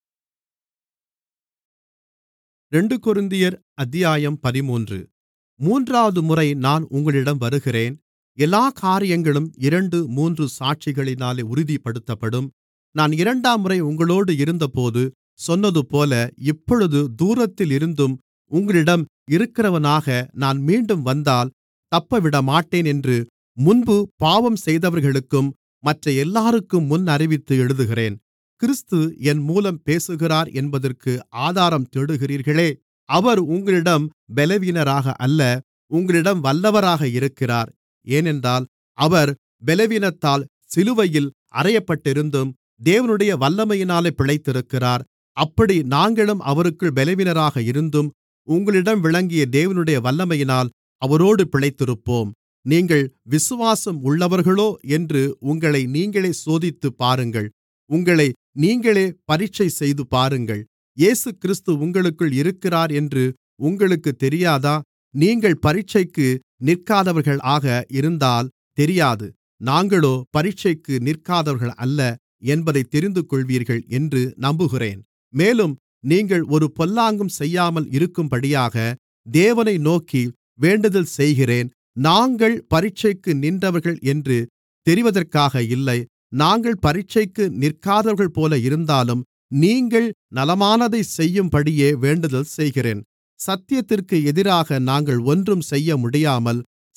ரெண்டு கொரிந்தியர் அத்தியாயம் பதிமூன்று மூன்றாவது முறை நான் உங்களிடம் வருகிறேன் எல்லா காரியங்களும் இரண்டு மூன்று சாட்சிகளினாலே உறுதிப்படுத்தப்படும் நான் இரண்டாம் முறை உங்களோடு இருந்தபோது சொன்னதுபோல இப்பொழுது தூரத்தில் இருந்தும் உங்களிடம் இருக்கிறவனாக நான் மீண்டும் வந்தால் தப்பவிடமாட்டேன் என்று முன்பு பாவம் செய்தவர்களுக்கும் மற்ற எல்லாருக்கும் முன் அறிவித்து எழுதுகிறேன் கிறிஸ்து என் மூலம் பேசுகிறார் என்பதற்கு ஆதாரம் தேடுகிறீர்களே அவர் உங்களிடம் பலவீனராக அல்ல உங்களிடம் வல்லவராக இருக்கிறார் ஏனென்றால் அவர் பலவீனத்தால் சிலுவையில் அறையப்பட்டிருந்தும் தேவனுடைய வல்லமையினாலே பிழைத்திருக்கிறார் அப்படி நாங்களும் அவருக்குள் பலவீனராக இருந்தும் உங்களிடம் விளங்கிய தேவனுடைய வல்லமையினால் அவரோடு பிழைத்திருப்போம் நீங்கள் விசுவாசம் உள்ளவர்களோ என்று உங்களை நீங்களே சோதித்துப் பாருங்கள் உங்களை நீங்களே பரீட்சை செய்து பாருங்கள் இயேசுகிறிஸ்து உங்களுக்குள் இருக்கிறார் என்று உங்களுக்குத் தெரியாதா நீங்கள் பரீட்சைக்கு நிற்காதவர்களாக இருந்தால் தெரியாது நாங்களோ பரீட்சைக்கு நிற்காதவர்கள் அல்ல என்பதைத் தெரிந்துகொள்வீர்கள் என்று நம்புகிறேன் மேலும் நீங்கள் ஒரு பொல்லாங்கும் செய்யாமல் இருக்கும்படியாக தேவனை நோக்கி வேண்டுதல் செய்கிறேன் நாங்கள் பரீட்சைக்கு நின்றவர்கள் என்று தெரிவதற்காக இல்லை நாங்கள் பரீட்சைக்கு நிற்காதவர்கள்போல இருந்தாலும் நீங்கள் நலமானதைச் செய்யும்படியே வேண்டுதல் செய்கிறேன் சத்தியத்திற்கு எதிராக நாங்கள் ஒன்றும் செய்ய முடியாமல்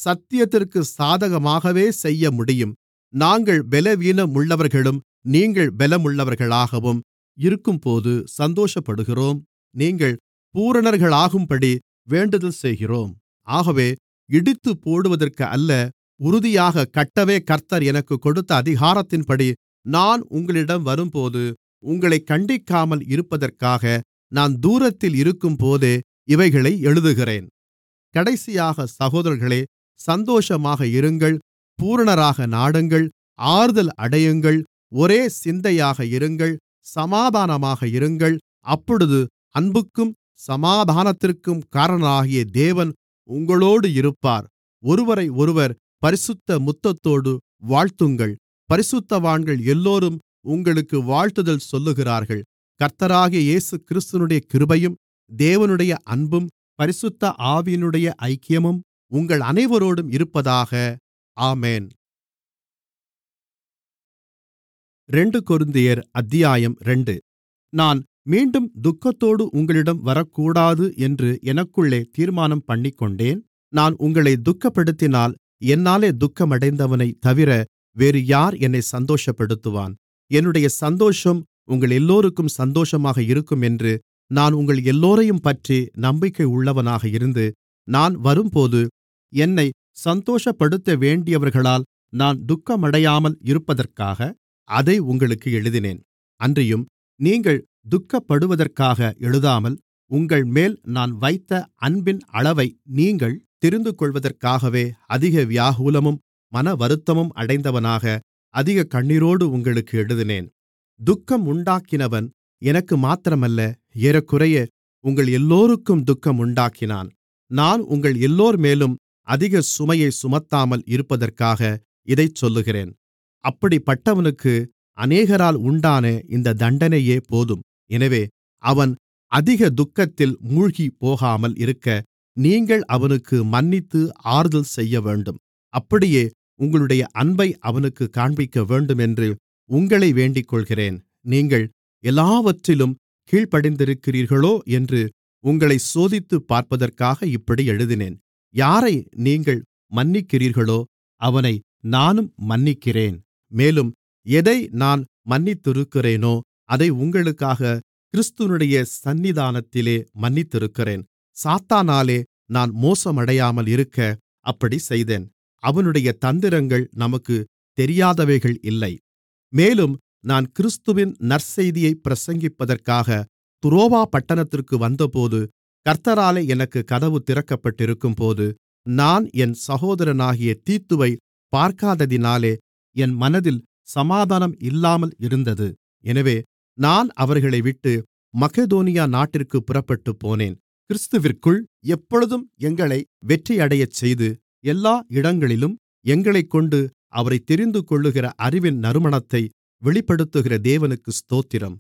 சத்தியத்திற்கு சாதகமாகவே செய்ய முடியும் நாங்கள் பலவீனமுள்ளவர்களும் நீங்கள் பலமுள்ளவர்களாகவும் இருக்கும்போது சந்தோஷப்படுகிறோம் நீங்கள் பூரணர்களாகும்படி வேண்டுதல் செய்கிறோம் ஆகவே இடித்துப் போடுவதற்கு அல்ல உறுதியாகக் கட்டவே கர்த்தர் எனக்குக் கொடுத்த அதிகாரத்தின்படி நான் உங்களிடம் வரும்போது உங்களைக் கண்டிக்காமல் இருப்பதற்காக நான் தூரத்தில் இருக்கும்போதே இவைகளை எழுதுகிறேன் கடைசியாக சகோதரர்களே சந்தோஷமாக இருங்கள் பூரணராக நாடுங்கள் ஆறுதல் அடையுங்கள் ஒரே சிந்தையாக இருங்கள் சமாதானமாக இருங்கள் அப்பொழுது அன்புக்கும் சமாதானத்திற்கும் காரணராகிய தேவன் உங்களோடு இருப்பார் ஒருவரையொருவர் பரிசுத்த முத்தத்தோடு வாழ்த்துங்கள் பரிசுத்தவான்கள் எல்லோரும் உங்களுக்கு வாழ்த்துதல் சொல்லுகிறார்கள் கர்த்தராகிய இயேசுகிறிஸ்துவினுடைய கிருபையும் தேவனுடைய அன்பும் பரிசுத்த ஆவியினுடைய ஐக்கியமும் உங்கள் அனைவரோடும் இருப்பதாக ஆமென் ரெண்டு கொரிந்தியர் அத்தியாயம் ரெண்டு நான் மீண்டும் துக்கத்தோடு உங்களிடம் வரக்கூடாது என்று எனக்குள்ளே தீர்மானம் பண்ணிக்கொண்டேன் நான் உங்களை துக்கப்படுத்தினால் என்னாலே துக்கமடைந்தவனைத் தவிர வேறு யார் என்னை சந்தோஷப்படுத்துவான் என்னுடைய சந்தோஷம் உங்கள் எல்லோருக்கும் சந்தோஷமாக இருக்கும் என்று நான் உங்கள் எல்லோரையும் பற்றி நம்பிக்கை உள்ளவனாக இருந்து நான் வரும்போது என்னை சந்தோஷப்படுத்த வேண்டியவர்களால் நான் துக்கமடையாமல் இருப்பதற்காக அதை உங்களுக்கு எழுதினேன் அன்றியும் நீங்கள் துக்கப்படுவதற்காக எழுதாமல் உங்கள்மேல் நான் வைத்த அன்பின் அளவை நீங்கள் தெரிந்துகொள்வதற்காகவே அதிக வியாகுலமும் மனவருத்தமும் அடைந்தவனாக அதிக கண்ணீரோடு உங்களுக்கு எழுதினேன் துக்கம் உண்டாக்கினவன் எனக்கு மாத்திரமல்ல ஏறக்குறைய உங்கள் எல்லோருக்கும் துக்கம் உண்டாக்கினான் நான் உங்கள் எல்லோர்மேலும் அதிக சுமையை சுமத்தாமல் இருப்பதற்காக இதைச் சொல்லுகிறேன் அப்படிப்பட்டவனுக்கு அநேகரால் உண்டான இந்த தண்டனையே போதும் எனவே அவன் அதிக துக்கத்தில் மூழ்கிப்போகாமல் இருக்க நீங்கள் அவனுக்கு மன்னித்து ஆறுதல் செய்யவேண்டும் அப்படியே உங்களுடைய அன்பை அவனுக்குக் காண்பிக்கவேண்டுமென்று உங்களை வேண்டிக்கொள்கிறேன் நீங்கள் எல்லாவற்றிலும் கீழ்ப்படிந்திருக்கிறீர்களோ என்று உங்களை சோதித்துப் பார்ப்பதற்காக இப்படி எழுதினேன் யாரை நீங்கள் மன்னிக்கிறீர்களோ அவனை நானும் மன்னிக்கிறேன் மேலும் எதை நான் மன்னித்திருக்கிறேனோ அதை உங்களுக்காக கிறிஸ்துவினுடைய சந்நிதானத்திலே மன்னித்திருக்கிறேன் சாத்தானாலே நான் மோசமடையாமல் இருக்க அப்படி செய்தேன் அவனுடைய தந்திரங்கள் நமக்குத் தெரியாதவைகள் இல்லை மேலும் நான் கிறிஸ்துவின் நற்செய்தியைப் பிரசங்கிப்பதற்காக துரோவா பட்டணத்திற்கு வந்தபோது கர்த்தராலே எனக்குக் கதவு திறக்கப்பட்டிருக்கும்போது நான் என் சகோதரனாகிய தீத்துவை பார்க்காததினாலே என் மனதில் சமாதானம் இல்லாமல் இருந்தது எனவே நான் அவர்களை விட்டு மக்கெதோனியா நாட்டிற்குப் புறப்பட்டுப்போனேன் கிறிஸ்துவிற்குள் எப்பொழுதும் எங்களை வெற்றியடையச் செய்து எல்லா இடங்களிலும் எங்களைக்கொண்டு அவரைத் தெரிந்துகொள்ளுகிற அறிவின் நறுமணத்தை வெளிப்படுத்துகிற தேவனுக்கு ஸ்தோத்திரம்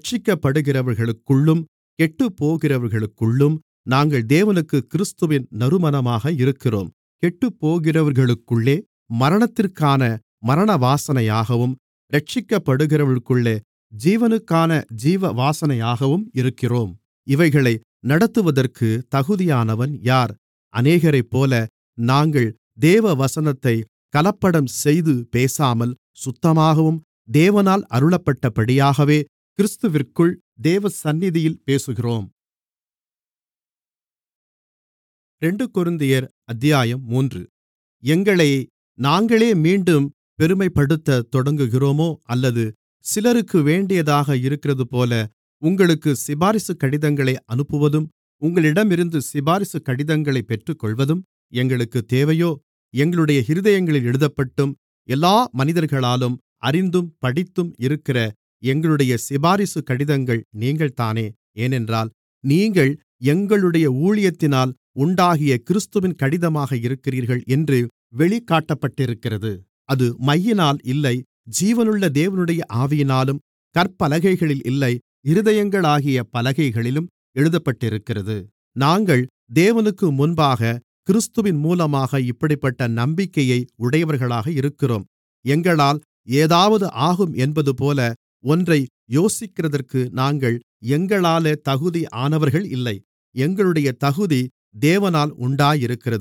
இரட்சிக்கப்படுகிறவர்களுக்குள்ளும் கெட்டுப்போகிறவர்களுக்குள்ளும் நாங்கள் தேவனுக்கு கிறிஸ்துவின் நறுமணமாக இருக்கிறோம் கெட்டுப்போகிறவர்களுக்குள்ளே மரணத்திற்கான மரண வாசனையாகவும் இரட்சிக்கப்படுகிறவர்களுக்குள்ளே ஜீவனுக்கான ஜீவ வாசனையாகவும் இருக்கிறோம் இவைகளை நடத்துவதற்கு தகுதியானவன் யார் அநேகரைப்போல நாங்கள் தேவ வசனத்தை கலப்படம் செய்து பேசாமல் சுத்தமாகவும் தேவனால் அருளப்பட்டபடியாகவே கிறிஸ்துவிற்குள் தேவ சந்நிதியில் பேசுகிறோம் ரெண்டு கொரிந்தியர் அத்தியாயம் மூன்று எங்களை நாங்களே மீண்டும் பெருமைப்படுத்தத் தொடங்குகிறோமோ அல்லது சிலருக்கு வேண்டியதாக இருக்கிறதுபோல உங்களுக்கு சிபாரிசு கடிதங்களை அனுப்புவதும் உங்களிடமிருந்து சிபாரிசு கடிதங்களைப் பெற்றுக்கொள்வதும் எங்களுக்குத் தேவையோ எங்களுடைய இருதயங்களில் எழுதப்பட்டும் எல்லா மனிதர்களாலும் அறிந்தும் படித்தும் இருக்கிற எங்களுடைய சிபாரிசு கடிதங்கள் நீங்கள்தானே ஏனென்றால் நீங்கள் எங்களுடைய ஊழியத்தினால் உண்டாகிய கிறிஸ்துவின் கடிதமாக இருக்கிறீர்கள் என்று வெளிக்காட்டப்பட்டிருக்கிறது அது மையினால் இல்லை ஜீவனுள்ள தேவனுடைய ஆவியினாலும் கற்பலகைகளில் இல்லை இருதயங்களாகிய பலகைகளிலும் எழுதப்பட்டிருக்கிறது நாங்கள் தேவனுக்கு முன்பாக கிறிஸ்துவின் மூலமாக இப்படிப்பட்ட நம்பிக்கையை உடையவர்களாக இருக்கிறோம் எங்களால் ஏதாவது ஆகும் என்பதுபோல ஒன்றை யோசிக்கிறதற்கு நாங்கள் எங்களாலே தகுதி ஆனவர்கள் இல்லை எங்களுடைய தகுதி தேவனால் உண்டாயிருக்கிறது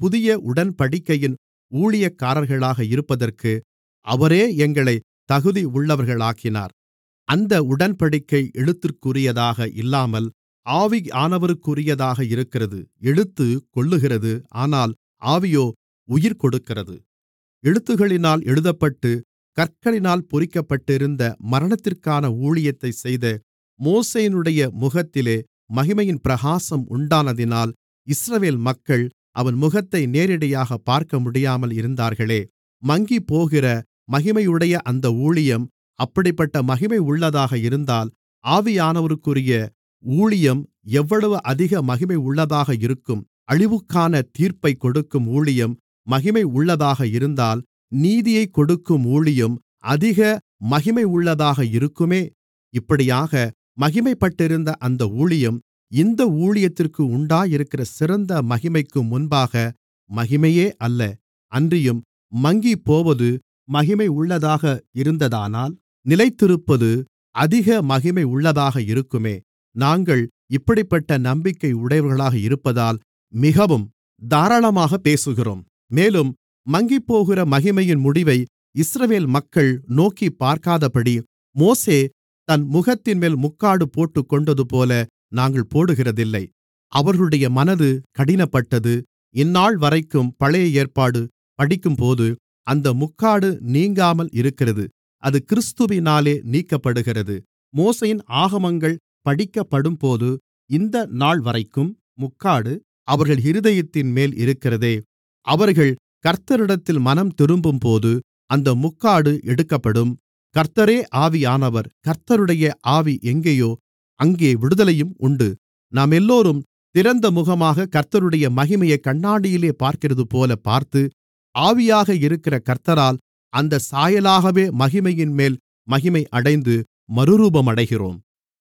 புதிய உடன்படிக்கையின் ஊழியக்காரர்களாக இருப்பதற்கு அவரே எங்களை தகுதி உள்ளவர்களாக்கினார் அந்த உடன்படிக்கை எழுத்திற்குரியதாக இல்லாமல் ஆவியானவருக்குரியதாக இருக்கிறது எழுத்து கொல்லுகிறது ஆனால் ஆவியோ உயிர் கொடுக்கிறது எழுத்துகளினால் எழுதப்பட்டு கற்களினால் பொறிக்கப்பட்டிருந்த மரணத்திற்கான ஊழியத்தைச் செய்த மோசேயினுடைய முகத்திலே மகிமையின் பிரகாசம் உண்டானதினால் இஸ்ரவேல் மக்கள் அவன் முகத்தை நேரடியாக பார்க்கமுடியாமல் இருந்தார்களே மங்கிப்போகிற மகிமையுடைய அந்த ஊழியம் அப்படிப்பட்ட மகிமை உள்ளதாக இருந்தால் ஆவியானவருக்குரிய ஊழியம் எவ்வளவு அதிக மகிமை உள்ளதாக இருக்கும் அழிவுக்கான தீர்ப்பைக் கொடுக்கும் ஊழியம் மகிமை உள்ளதாக இருந்தால் நீதியைக் கொடுக்கும் ஊழியம் அதிக மகிமை உள்ளதாக இருக்குமே இப்படியாக மகிமைப்பட்டிருந்த அந்த ஊழியம் இந்த ஊழியத்திற்கு உண்டாயிருக்கிற சிறந்த மகிமைக்கு முன்பாக மகிமையே அல்ல அன்றியும் மங்கிப்போவது மகிமை உள்ளதாக இருந்ததானால் நிலைத்திருப்பது அதிக மகிமை உள்ளதாக இருக்குமே நாங்கள் இப்படிப்பட்ட நம்பிக்கை உடையவர்களாக இருப்பதால் மிகவும் தாராளமாக பேசுகிறோம் மேலும் மங்கிப்போகிற மகிமையின் முடிவை இஸ்ரவேல் மக்கள் நோக்கிப் பார்க்காதபடி மோசே தன் முகத்தின்மேல் முக்காடு போட்டுக்கொண்டதுபோல நாங்கள் போடுகிறதில்லை அவர்களுடைய மனது கடினப்பட்டது இந்நாள்வரைக்கும் பழைய ஏற்பாடு படிக்கும்போது அந்த முக்காடு நீங்காமல் இருக்கிறது அது கிறிஸ்துவினாலே நீக்கப்படுகிறது மோசேயின் ஆகமங்கள் படிக்கப்படும்போது இந்த நாள்வரைக்கும் முக்காடு அவர்கள் இருதயத்தின்மேல் இருக்கிறதே அவர்கள் கர்த்தரிடத்தில் மனம் திரும்பும்போது அந்த முக்காடு எடுக்கப்படும் கர்த்தரே ஆவியானவர் கர்த்தருடைய ஆவி எங்கேயோ அங்கே விடுதலையும் உண்டு நாமெல்லோரும் திறந்த முகமாக கர்த்தருடைய மகிமையை கண்ணாடியிலே பார்க்கிறதுபோல பார்த்து ஆவியாக இருக்கிற கர்த்தரால் அந்த சாயலாகவே மகிமையின்மேல் மகிமை அடைந்து மறுரூபமடைகிறோம்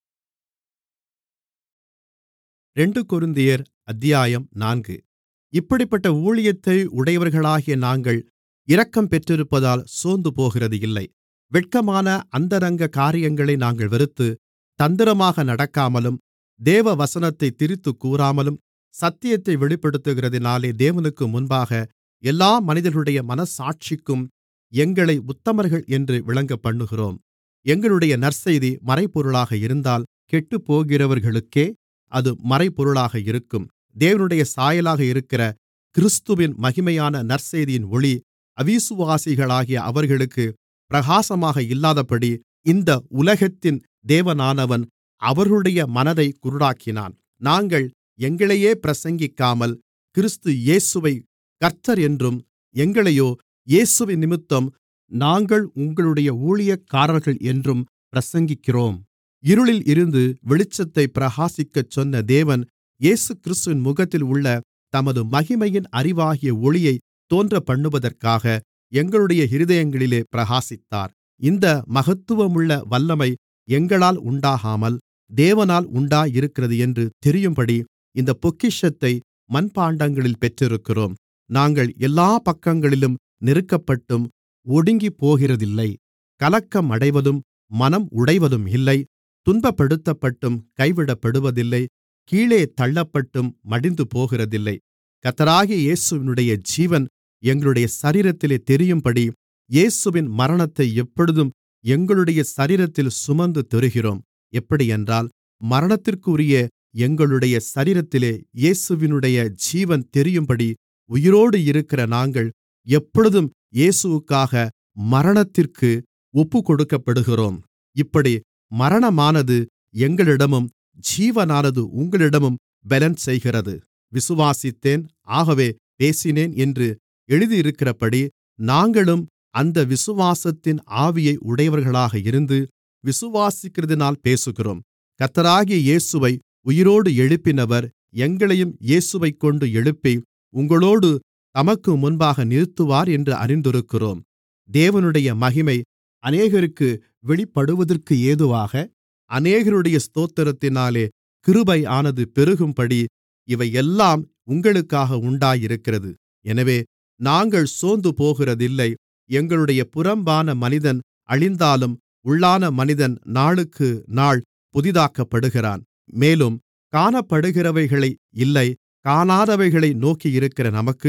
ரெண்டு கொரிந்தியர் அத்தியாயம் நான்கு இப்படிப்பட்ட ஊழியத்தை உடையவர்களாகிய நாங்கள் இரக்கம் பெற்றிருப்பதால் சோர்ந்துபோகிறது இல்லை வெட்கமான அந்தரங்க காரியங்களை நாங்கள் வெறுத்து தந்திரமாக நடக்காமலும் தேவ வசனத்தைத் திரித்துக் கூறாமலும் சத்தியத்தை வெளிப்படுத்துகிறதினாலே தேவனுக்கு முன்பாக எல்லா மனிதர்களுடைய மனச்சாட்சிக்கும் எங்களை உத்தமர்கள் என்று விளங்கப்பண்ணுகிறோம் எங்களுடைய நற்செய்தி மறைபொருளாக இருந்தால் கெட்டுப்போகிறவர்களுக்கே அது மறைபொருளாக இருக்கும் தேவனுடைய சாயலாக இருக்கிற கிறிஸ்துவின் மகிமையான நற்செய்தியின் ஒளி அவிசுவாசிகளாகிய அவர்களுக்கு பிரகாசமாக இல்லாதபடி இந்த உலகத்தின் தேவனானவன் அவர்களுடைய மனதை குருடாக்கினான் நாங்கள் எங்களையே பிரசங்கிக்காமல் கிறிஸ்து இயேசுவை கர்த்தர் என்றும் எங்களையோ இயேசுவின் நிமித்தம் நாங்கள் உங்களுடைய ஊழியக்காரர்கள் என்றும் பிரசங்கிக்கிறோம் இருளில் இருந்து வெளிச்சத்தை பிரகாசிக்கச் சொன்ன தேவன் இயேசுகிறிஸ்துவின் முகத்தில் உள்ள தமது மகிமையின் அறிவாகிய ஒளியை தோன்றப்பண்ணுவதற்காக எங்களுடைய இருதயங்களிலே பிரகாசித்தார் இந்த மகத்துவமுள்ள வல்லமை எங்களால் உண்டாகாமல் தேவனால் உண்டாயிருக்கிறது என்று தெரியும்படி இந்த பொக்கிஷத்தை மண்பாண்டங்களில் பெற்றிருக்கிறோம் நாங்கள் எல்லா பக்கங்களிலும் நெருக்கப்பட்டும் ஒடுங்கிப்போகிறதில்லை கலக்கம் அடைவதும் மனம் உடைவதும் இல்லை துன்பப்படுத்தப்பட்டும் கைவிடப்படுவதில்லை கீழே தள்ளப்பட்டும் மடிந்து போகிறதில்லை கத்தராகிய இயேசுவினுடைய ஜீவன் எங்களுடைய சரீரத்திலே தெரியும்படி இயேசுவின் மரணத்தை எப்பொழுதும் எங்களுடைய சரீரத்தில் சுமந்து திரிகிறோம் எப்படியென்றால் மரணத்திற்குரிய எங்களுடைய சரீரத்திலே இயேசுவினுடைய ஜீவன் தெரியும்படி உயிரோடு இருக்கிற நாங்கள் எப்பொழுதும் இயேசுவுக்காக மரணத்திற்கு ஒப்புக்கொடுக்கப்படுகிறோம் இப்படி மரணமானது எங்களிடமும் ஜீவனானது உங்களிடமும் பெலன் செய்கிறது விசுவாசித்தேன் ஆகவே பேசினேன் என்று எழுதியிருக்கிறபடி நாங்களும் அந்த விசுவாசத்தின் ஆவியை உடையவர்களாக இருந்து விசுவாசிக்கிறதினால் பேசுகிறோம் கர்த்தராகிய இயேசுவை உயிரோடு எழுப்பினவர் எங்களையும் இயேசுவைக்கொண்டு எழுப்பி உங்களோடு தமக்கு முன்பாக நிறுத்துவார் என்று அறிந்திருக்கிறோம் தேவனுடைய மகிமை அநேகருக்கு வெளிப்படுவதற்கு ஏதுவாக அநேகருடைய ஸ்தோத்திரத்தினாலே கிருபையானது பெருகும்படி இவையெல்லாம் உங்களுக்காக உண்டாயிருக்கிறது எனவே நாங்கள் சோர்ந்துபோகிறதில்லை எங்களுடைய புறம்பான மனிதன் அழிந்தாலும் உள்ளான மனிதன் நாளுக்கு நாள் புதிதாக்கப்படுகிறான் மேலும் காணப்படுகிறவைகளை இல்லை காணாதவைகளை நோக்கியிருக்கிற நமக்கு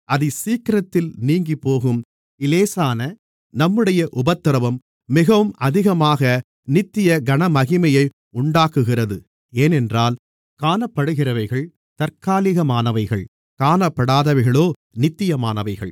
அதிசீக்கிரத்தில் நீங்கிப்போகும் இலேசான நம்முடைய உபத்திரவம் மிகவும் அதிகமாக நித்திய கனமகிமையை உண்டாக்குகிறது ஏனென்றால் காணப்படுகிறவைகள் தற்காலிகமானவைகள் காணப்படாதவைகளோ நித்தியமானவைகள்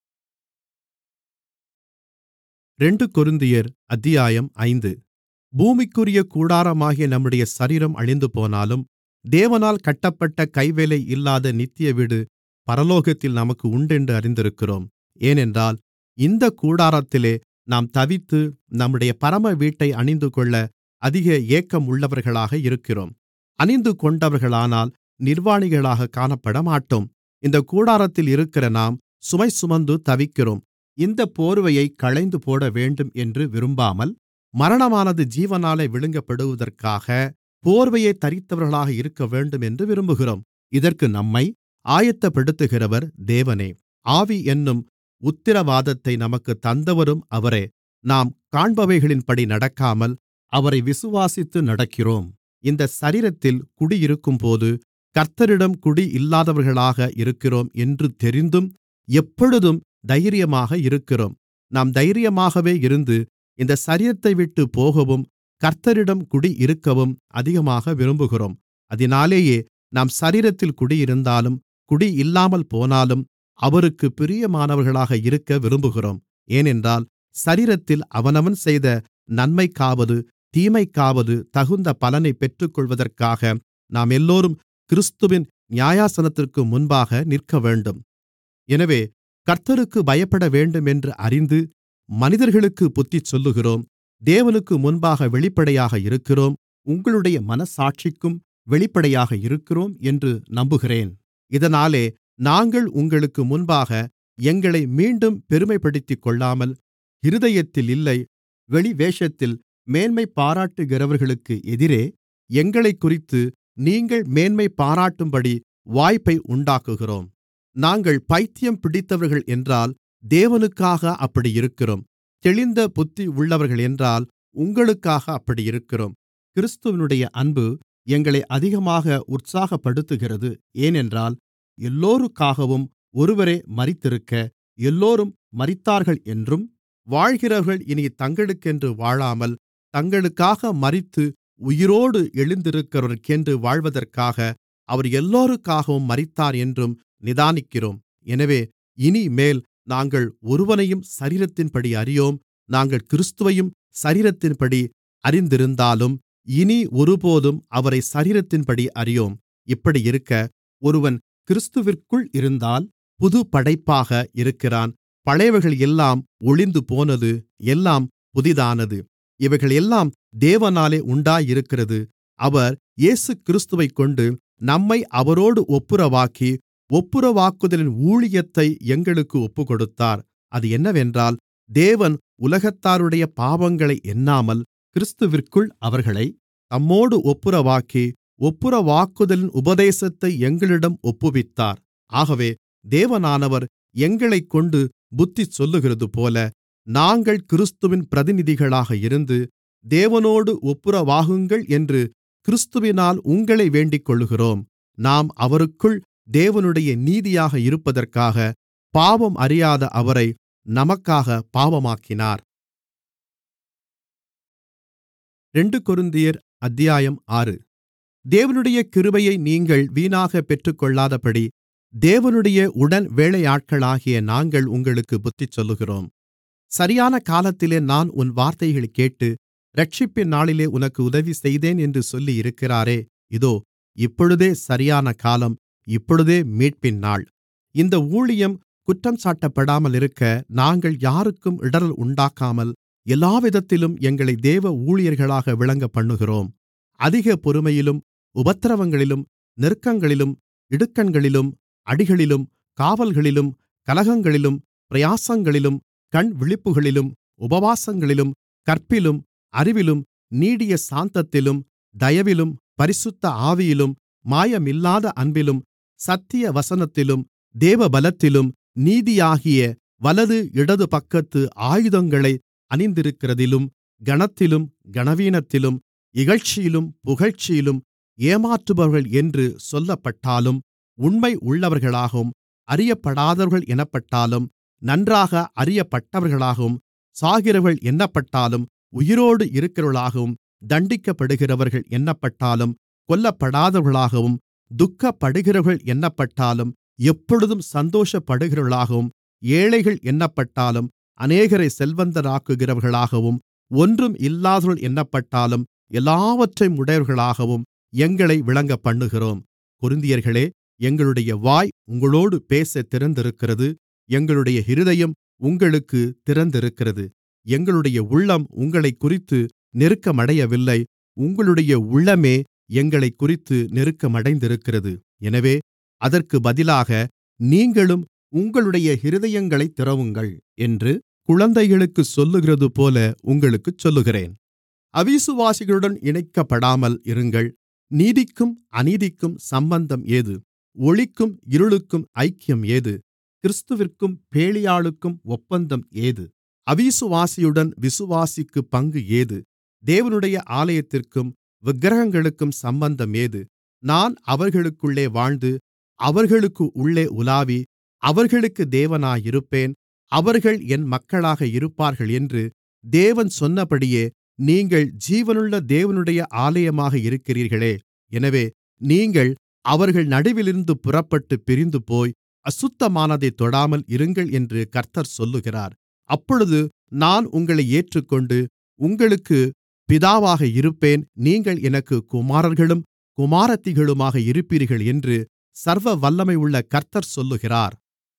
ரெண்டு கொரிந்தியர் அத்தியாயம் ஐந்து பூமிக்குரிய கூடாரமாகிய நம்முடைய சரீரம் அழிந்துபோனாலும் தேவனால் கட்டப்பட்ட கைவேலை இல்லாத நித்திய வீடு பரலோகத்தில் நமக்கு உண்டென்று அறிந்திருக்கிறோம் ஏனென்றால் இந்தக் கூடாரத்திலே நாம் தவித்து நம்முடைய பரம வீட்டை அணிந்துகொள்ள அதிக ஏக்கம் உள்ளவர்களாக இருக்கிறோம் அணிந்து கொண்டவர்களானால் நிர்வாணிகளாக காணப்படமாட்டோம் இந்தக் கூடாரத்தில் இருக்கிற நாம் சுமை சுமந்து தவிக்கிறோம் இந்தப் போர்வையைக் களைந்து போடவேண்டும் என்று விரும்பாமல் மரணமானது ஜீவனாலே விழுங்கப்படுவதற்காக போர்வையைத் தரித்தவர்களாக இருக்கவேண்டும் என்று விரும்புகிறோம் இதற்கு நம்மை ஆயத்தப்படுத்துகிறவர் தேவனே ஆவி என்னும் உத்திரவாதத்தை நமக்குத் தந்தவரும் அவரே நாம் காண்பவைகளின்படி நடக்காமல் அவரை விசுவாசித்து நடக்கிறோம் இந்த சரீரத்தில் குடியிருக்கும்போது கர்த்தரிடம் குடியில்லாதவர்களாக இருக்கிறோம் என்று தெரிந்தும் எப்பொழுதும் தைரியமாக இருக்கிறோம் நாம் தைரியமாகவே இருந்து இந்த சரீரத்தைவிட்டுப் போகவும் கர்த்தரிடம் குடியிருக்கவும் அதிகமாக விரும்புகிறோம் அதினாலேயே நாம் சரீரத்தில் குடியிருந்தாலும் குடியில்லாமல் போனாலும் அவருக்குப் பிரியமானவர்களாக இருக்க விரும்புகிறோம் ஏனென்றால் சரீரத்தில் அவனவன் செய்த நன்மைக்காவது தீமைக்காவது தகுந்த பலனைப் பெற்றுக்கொள்வதற்காக நாம் எல்லோரும் கிறிஸ்துவின் நியாயாசனத்திற்கு முன்பாக நிற்கவேண்டும் எனவே கர்த்தருக்கு பயப்படவேண்டும் என்று அறிந்து மனிதர்களுக்குப் புத்தி சொல்லுகிறோம் தேவனுக்கு முன்பாக வெளிப்படையாக இருக்கிறோம் உங்களுடைய மனசாட்சிக்கும் வெளிப்படையாக இருக்கிறோம் என்று நம்புகிறேன் இதனாலே நாங்கள் உங்களுக்கு முன்பாக எங்களை மீண்டும் பெருமைப்படுத்திக் கொள்ளாமல் இருதயத்தில் இல்லை வெளிவேஷத்தில் மேன்மை பாராட்டுகிறவர்களுக்கு எதிரே எங்களைக்குறித்து நீங்கள் மேன்மை பாராட்டும்படி வாய்ப்பை உண்டாக்குகிறோம் நாங்கள் பைத்தியம் பிடித்தவர்கள் என்றால் தேவனுக்காக அப்படி இருக்கிறோம் தெளிந்த புத்தி உள்ளவர்கள் என்றால் உங்களுக்காக அப்படி இருக்கிறோம் கிறிஸ்துவனுடைய அன்பு எங்களை அதிகமாக உற்சாகப்படுத்துகிறது ஏனென்றால் எல்லோருக்காகவும் ஒருவரே மரித்திருக்க எல்லோரும் மரித்தார்கள் என்றும் வாழ்கிறவர்கள் இனி தங்களுக்கென்று வாழாமல் தங்களுக்காக மரித்து உயிரோடு எழுந்திருக்கிறவருக்கென்று வாழ்வதற்காக அவர் எல்லோருக்காகவும் மரித்தார் என்றும் நிதானிக்கிறோம் எனவே இனிமேல் நாங்கள் ஒருவனையும் சரீரத்தின்படி அறியோம் நாங்கள் கிறிஸ்துவையும் சரீரத்தின்படி அறிந்திருந்தாலும் இனி ஒருபோதும் அவரை சரீரத்தின்படி அறியோம் இப்படியிருக்க ஒருவன் கிறிஸ்துவிற்குள் இருந்தால் புது படைப்பாக இருக்கிறான் பழையவைகள் எல்லாம் ஒழிந்துபோனது எல்லாம் புதிதானது இவைகள் எல்லாம் தேவனாலே உண்டாயிருக்கிறது அவர் இயேசு கிறிஸ்துவைக்கொண்டு நம்மை அவரோடு ஒப்புரவாக்கி ஒப்புரவாக்குதலின் ஊழியத்தை எங்களுக்கு ஒப்புக்கொடுத்தார் அது என்னவென்றால் தேவன் உலகத்தாருடைய பாவங்களை எண்ணாமல் கிறிஸ்துவிற்குள் அவர்களை தம்மோடு ஒப்புரவாக்கி ஒப்புரவாக்குதலின் உபதேசத்தை எங்களிடம் ஒப்புவித்தார் ஆகவே தேவனானவர் எங்களைக்கொண்டு புத்தி சொல்லுகிறதுபோல நாங்கள் கிறிஸ்துவின் பிரதிநிதிகளாக இருந்து தேவனோடு ஒப்புரவாகுங்கள் என்று கிறிஸ்துவினால் உங்களை வேண்டிக்கொள்ளுகிறோம் நாம் அவருக்குள் தேவனுடைய நீதியாக இருப்பதற்காக பாவம் அறியாத அவரை நமக்காக பாவமாக்கினார் ரெண்டு கொருந்தியர் அத்தியாயம் ஆறு தேவனுடைய கிருபையை நீங்கள் வீணாக பெற்றுக்கொள்ளாதபடி தேவனுடைய உடன் வேலையாட்களாகிய நாங்கள் உங்களுக்கு புத்தி சொல்லுகிறோம் சரியான காலத்திலே நான் உன் வார்த்தைகளைக் கேட்டு இரட்சிப்பின் நாளிலே உனக்கு உதவி செய்தேன் என்று சொல்லியிருக்கிறாரே இதோ இப்பொழுதே சரியான காலம் இப்பொழுதே மீட்பின் நாள் இந்த ஊழியம் குற்றம் சாட்டப்படாமல் இருக்க நாங்கள் யாருக்கும் இடறல் உண்டாக்காமல் எல்லாவிதத்திலும் எங்களை தேவ ஊழியர்களாக விளங்கப்பண்ணுகிறோம் அதிக பொறுமையிலும் உபத்திரவங்களிலும் நெருக்கங்களிலும் இடுக்கண்களிலும் அடிகளிலும் காவல்களிலும் கலகங்களிலும் பிரயாசங்களிலும் கண் விழிப்புகளிலும் உபவாசங்களிலும் கற்பிலும் அறிவிலும் நீடிய சாந்தத்திலும் தயவிலும் பரிசுத்த ஆவியிலும் மாயமில்லாத அன்பிலும் சத்திய வசனத்திலும் தேவபலத்திலும் நீதியாகிய வலது இடது பக்கத்து ஆயுதங்களை அணிந்திருக்கிறதிலும் கனத்திலும் கனவீனத்திலும் இகழ்ச்சியிலும் புகழ்ச்சியிலும் ஏமாற்றுபவர்கள் என்று சொல்லப்பட்டாலும் உண்மை உள்ளவர்களாகவும் அறியப்படாதவர்கள் எனப்பட்டாலும் நன்றாக அறியப்பட்டவர்களாகவும் சாகிறவர்கள் என்னப்பட்டாலும் உயிரோடு இருக்கிறவர்களாகவும் தண்டிக்கப்படுகிறவர்கள் என்னப்பட்டாலும் கொல்லப்படாதவர்களாகவும் துக்கப்படுகிறவர்கள் என்னப்பட்டாலும் எப்பொழுதும் சந்தோஷப்படுகிறவர்களாகவும் ஏழைகள் என்னப்பட்டாலும் அநேகரை செல்வந்தராக்குகிறவர்களாகவும் ஒன்றும் இல்லாதவர்கள் என்னப்பட்டாலும் எல்லாவற்றையும் உடையவர்களாகவும் எங்களை விளங்கப்பண்ணுகிறோம் கொரிந்தியர்களே எங்களுடைய வாய் உங்களோடு பேசத் திறந்திருக்கிறது எங்களுடைய இருதயம் உங்களுக்குத் திறந்திருக்கிறது எங்களுடைய உள்ளம் உங்களைக்குறித்து நெருக்கமடையவில்லை உங்களுடைய உள்ளமே எங்களைக்குறித்து நெருக்கமடைந்திருக்கிறது எனவே அதற்கு பதிலாக நீங்களும் உங்களுடைய இருதயங்களைத் திறவுங்கள் என்று குழந்தைகளுக்குச் சொல்லுகிறதுபோல உங்களுக்குச் சொல்லுகிறேன் அவிசுவாசிகளுடன் இணைக்கப்படாமல் இருங்கள் நீதிக்கும் அநீதிக்கும் சம்பந்தம் ஏது ஒளிக்கும் இருளுக்கும் ஐக்கியம் ஏது கிறிஸ்துவிற்கும் பேலியாளுக்கும் ஒப்பந்தம் ஏது அவிசுவாசியுடன் விசுவாசிக்குப் பங்கு ஏது தேவனுடைய ஆலயத்திற்கும் விக்கிரகங்களுக்கும் சம்பந்தம் ஏது நான் அவர்களுக்குள்ளே வாழ்ந்து அவர்களுக்கு உள்ளே உலாவி அவர்களுக்கு தேவனாயிருப்பேன் அவர்கள் என் மக்களாக இருப்பார்கள் என்று தேவன் சொன்னபடியே நீங்கள் ஜீவனுள்ள தேவனுடைய ஆலயமாக இருக்கிறீர்களே எனவே நீங்கள் அவர்கள் நடுவிலிருந்து புறப்பட்டுப் பிரிந்துபோய் அசுத்தமானதைத் தொடாமல் இருங்கள் என்று கர்த்தர் சொல்லுகிறார் அப்பொழுது நான் உங்களை ஏற்றுக்கொண்டு உங்களுக்குப் பிதாவாக இருப்பேன் நீங்கள் எனக்குக் குமாரர்களும் குமாரத்திகளுமாக இருப்பீர்கள் என்று சர்வ வல்லமையுள்ள கர்த்தர் சொல்லுகிறார்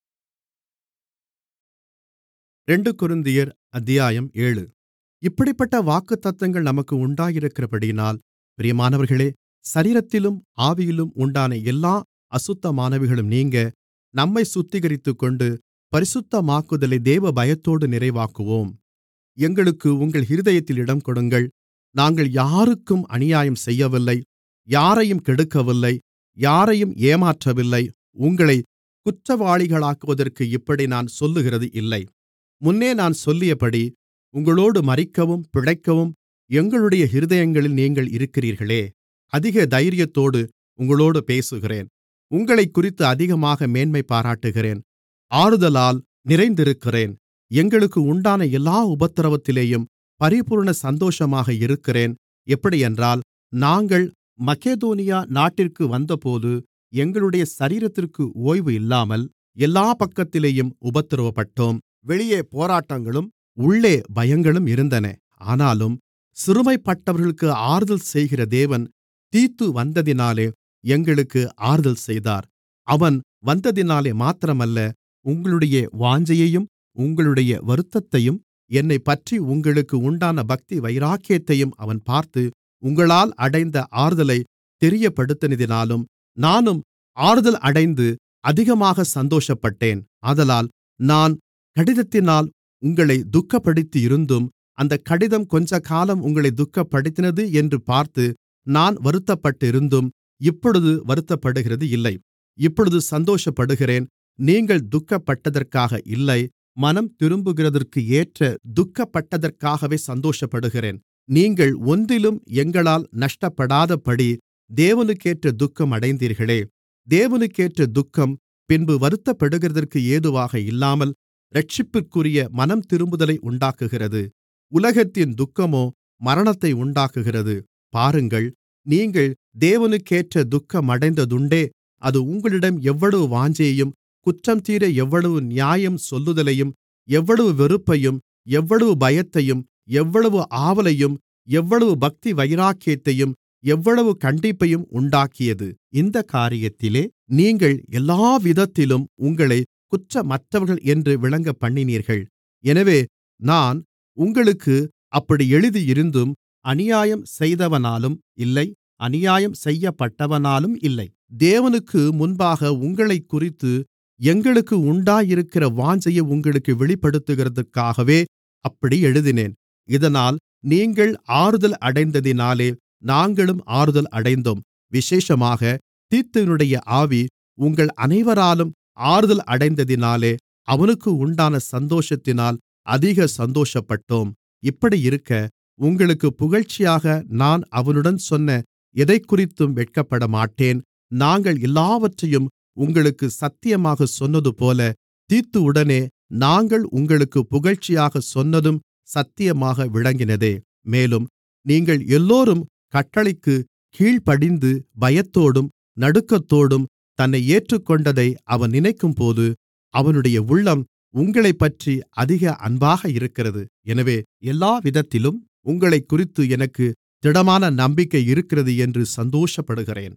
ரெண்டு கொரிந்தியர் அத்தியாயம் ஏழு இப்படிப்பட்ட வாக்குத்தத்தங்கள் நமக்கு உண்டாயிருக்கிறபடியினால் பிரியமானவர்களே சரீரத்திலும் ஆவியிலும் உண்டான எல்லா அசுத்தமானவைகளும் நீங்க நம்மை சுத்திகரித்துக்கொண்டு பரிசுத்தமாக்குதலை தேவ பயத்தோடு நிறைவாக்குவோம் எங்களுக்கு உங்கள் இருதயத்தில் இடம் கொடுங்கள் நாங்கள் யாருக்கும் அநியாயம் செய்யவில்லை யாரையும் கெடுக்கவில்லை யாரையும் ஏமாற்றவில்லை உங்களை குற்றவாளிகளாக்குவதற்கு இப்படி நான் சொல்லுகிறது இல்லை முன்னே நான் சொல்லியபடி உங்களோடு மரிக்கவும் பிழைக்கவும் எங்களுடைய இருதயங்களில் நீங்கள் இருக்கிறீர்களே அதிக தைரியத்தோடு உங்களோடு பேசுகிறேன் உங்களைக்குறித்து அதிகமாக மேன்மை பாராட்டுகிறேன் ஆறுதலால் நிறைந்திருக்கிறேன் எங்களுக்கு உண்டான எல்லா உபத்திரவத்திலேயும் பரிபூர்ண சந்தோஷமாக இருக்கிறேன் எப்படியென்றால் நாங்கள் மக்கெதோனியா நாட்டிற்கு வந்தபோது எங்களுடைய சரீரத்திற்கு ஓய்வு இல்லாமல் எல்லா பக்கத்திலேயும் உபத்திரவப்பட்டோம் வெளியே போராட்டங்களும் உள்ளே பயங்களும் இருந்தன ஆனாலும் சிறுமைப்பட்டவர்களுக்கு ஆறுதல் செய்கிற தேவன் தீத்து வந்ததினாலே எங்களுக்கு ஆறுதல் செய்தார் அவன் வந்ததினாலே மாத்திரமல்ல உங்களுடைய வாஞ்சையையும் உங்களுடைய வருத்தத்தையும் என்னைப்பற்றி உங்களுக்கு உண்டான பக்தி வைராக்கியத்தையும் அவன் பார்த்து உங்களால் அடைந்த ஆறுதலை தெரியப்படுத்தினதினாலும் நானும் ஆறுதல் அடைந்து அதிகமாக சந்தோஷப்பட்டேன் ஆதலால் நான் கடிதத்தினால் உங்களை துக்கப்படுத்தியிருந்தும் அந்தக் கடிதம் கொஞ்சகாலம் உங்களை துக்கப்படுத்தினது என்று பார்த்து நான் வருத்தப்பட்டிருந்தும் இப்பொழுது வருத்தப்படுகிறது இல்லை இப்பொழுது சந்தோஷப்படுகிறேன் நீங்கள் துக்கப்பட்டதற்காக இல்லை மனம் திரும்புகிறதற்கு ஏற்ற துக்கப்பட்டதற்காகவே சந்தோஷப்படுகிறேன் நீங்கள் ஒன்றிலும் எங்களால் நஷ்டப்படாதபடி தேவனுக்கேற்ற துக்கம் அடைந்தீர்களே தேவனுக்கேற்ற துக்கம் பின்பு வருத்தப்படுகிறதற்கு ஏதுவாக இல்லாமல் இரட்சிப்பிற்குரிய மனம் திரும்புதலை உண்டாக்குகிறது உலகத்தின் துக்கமோ மரணத்தை உண்டாக்குகிறது பாருங்கள் நீங்கள் தேவனுக்கேற்ற துக்கமடைந்ததுண்டே அது உங்களிடம் எவ்வளவு வாஞ்சையையும் குற்றம்தீர எவ்வளவு நியாயம் சொல்லுதலையும் எவ்வளவு வெறுப்பையும் எவ்வளவு பயத்தையும் எவ்வளவு ஆவலையும் எவ்வளவு பக்தி வைராக்கியத்தையும் எவ்வளவு கண்டிப்பையும் உண்டாக்கியது இந்த காரியத்திலே நீங்கள் எல்லாவிதத்திலும் உங்களை குற்றமற்றவர்கள் என்று விளங்கப்பண்ணினீர்கள் எனவே நான் உங்களுக்கு அப்படி எழுதியிருந்தும் அநியாயம் செய்தவனாலும் இல்லை அநியாயம் செய்யப்பட்டவனாலும் இல்லை தேவனுக்கு முன்பாக உங்களைக்குறித்து எங்களுக்கு உண்டாயிருக்கிற வாஞ்சையை உங்களுக்கு வெளிப்படுத்துகிறதற்காகவே அப்படி எழுதினேன் இதனால் நீங்கள் ஆறுதல் அடைந்ததினாலே நாங்களும் ஆறுதல் அடைந்தோம் விசேஷமாக தீத்துவினுடைய ஆவி உங்கள் அனைவராலும் ஆறுதல் அடைந்ததினாலே அவனுக்கு உண்டான சந்தோஷத்தினால் அதிக சந்தோஷப்பட்டோம் இப்படியிருக்க உங்களுக்கு புகழ்ச்சியாக நான் அவனுடன் சொன்ன எதைக்குறித்தும் வெட்கப்படமாட்டேன் நாங்கள் எல்லாவற்றையும் உங்களுக்கு சத்தியமாகச் சொன்னதுபோல தீத்துவுடனே நாங்கள் உங்களுக்குப் புகழ்ச்சியாகச் சொன்னதும் சத்தியமாக விளங்கினதே மேலும் நீங்கள் எல்லோரும் கட்டளைக்குக் கீழ்ப்படிந்து பயத்தோடும் நடுக்கத்தோடும் தன்னை ஏற்றுக்கொண்டதை அவன் நினைக்கும்போது அவனுடைய உள்ளம் உங்களைப்பற்றி அதிக அன்பாக இருக்கிறது எனவே எல்லாவிதத்திலும் உங்களைக்குறித்து எனக்கு திடமான நம்பிக்கை இருக்கிறது என்று சந்தோஷப்படுகிறேன்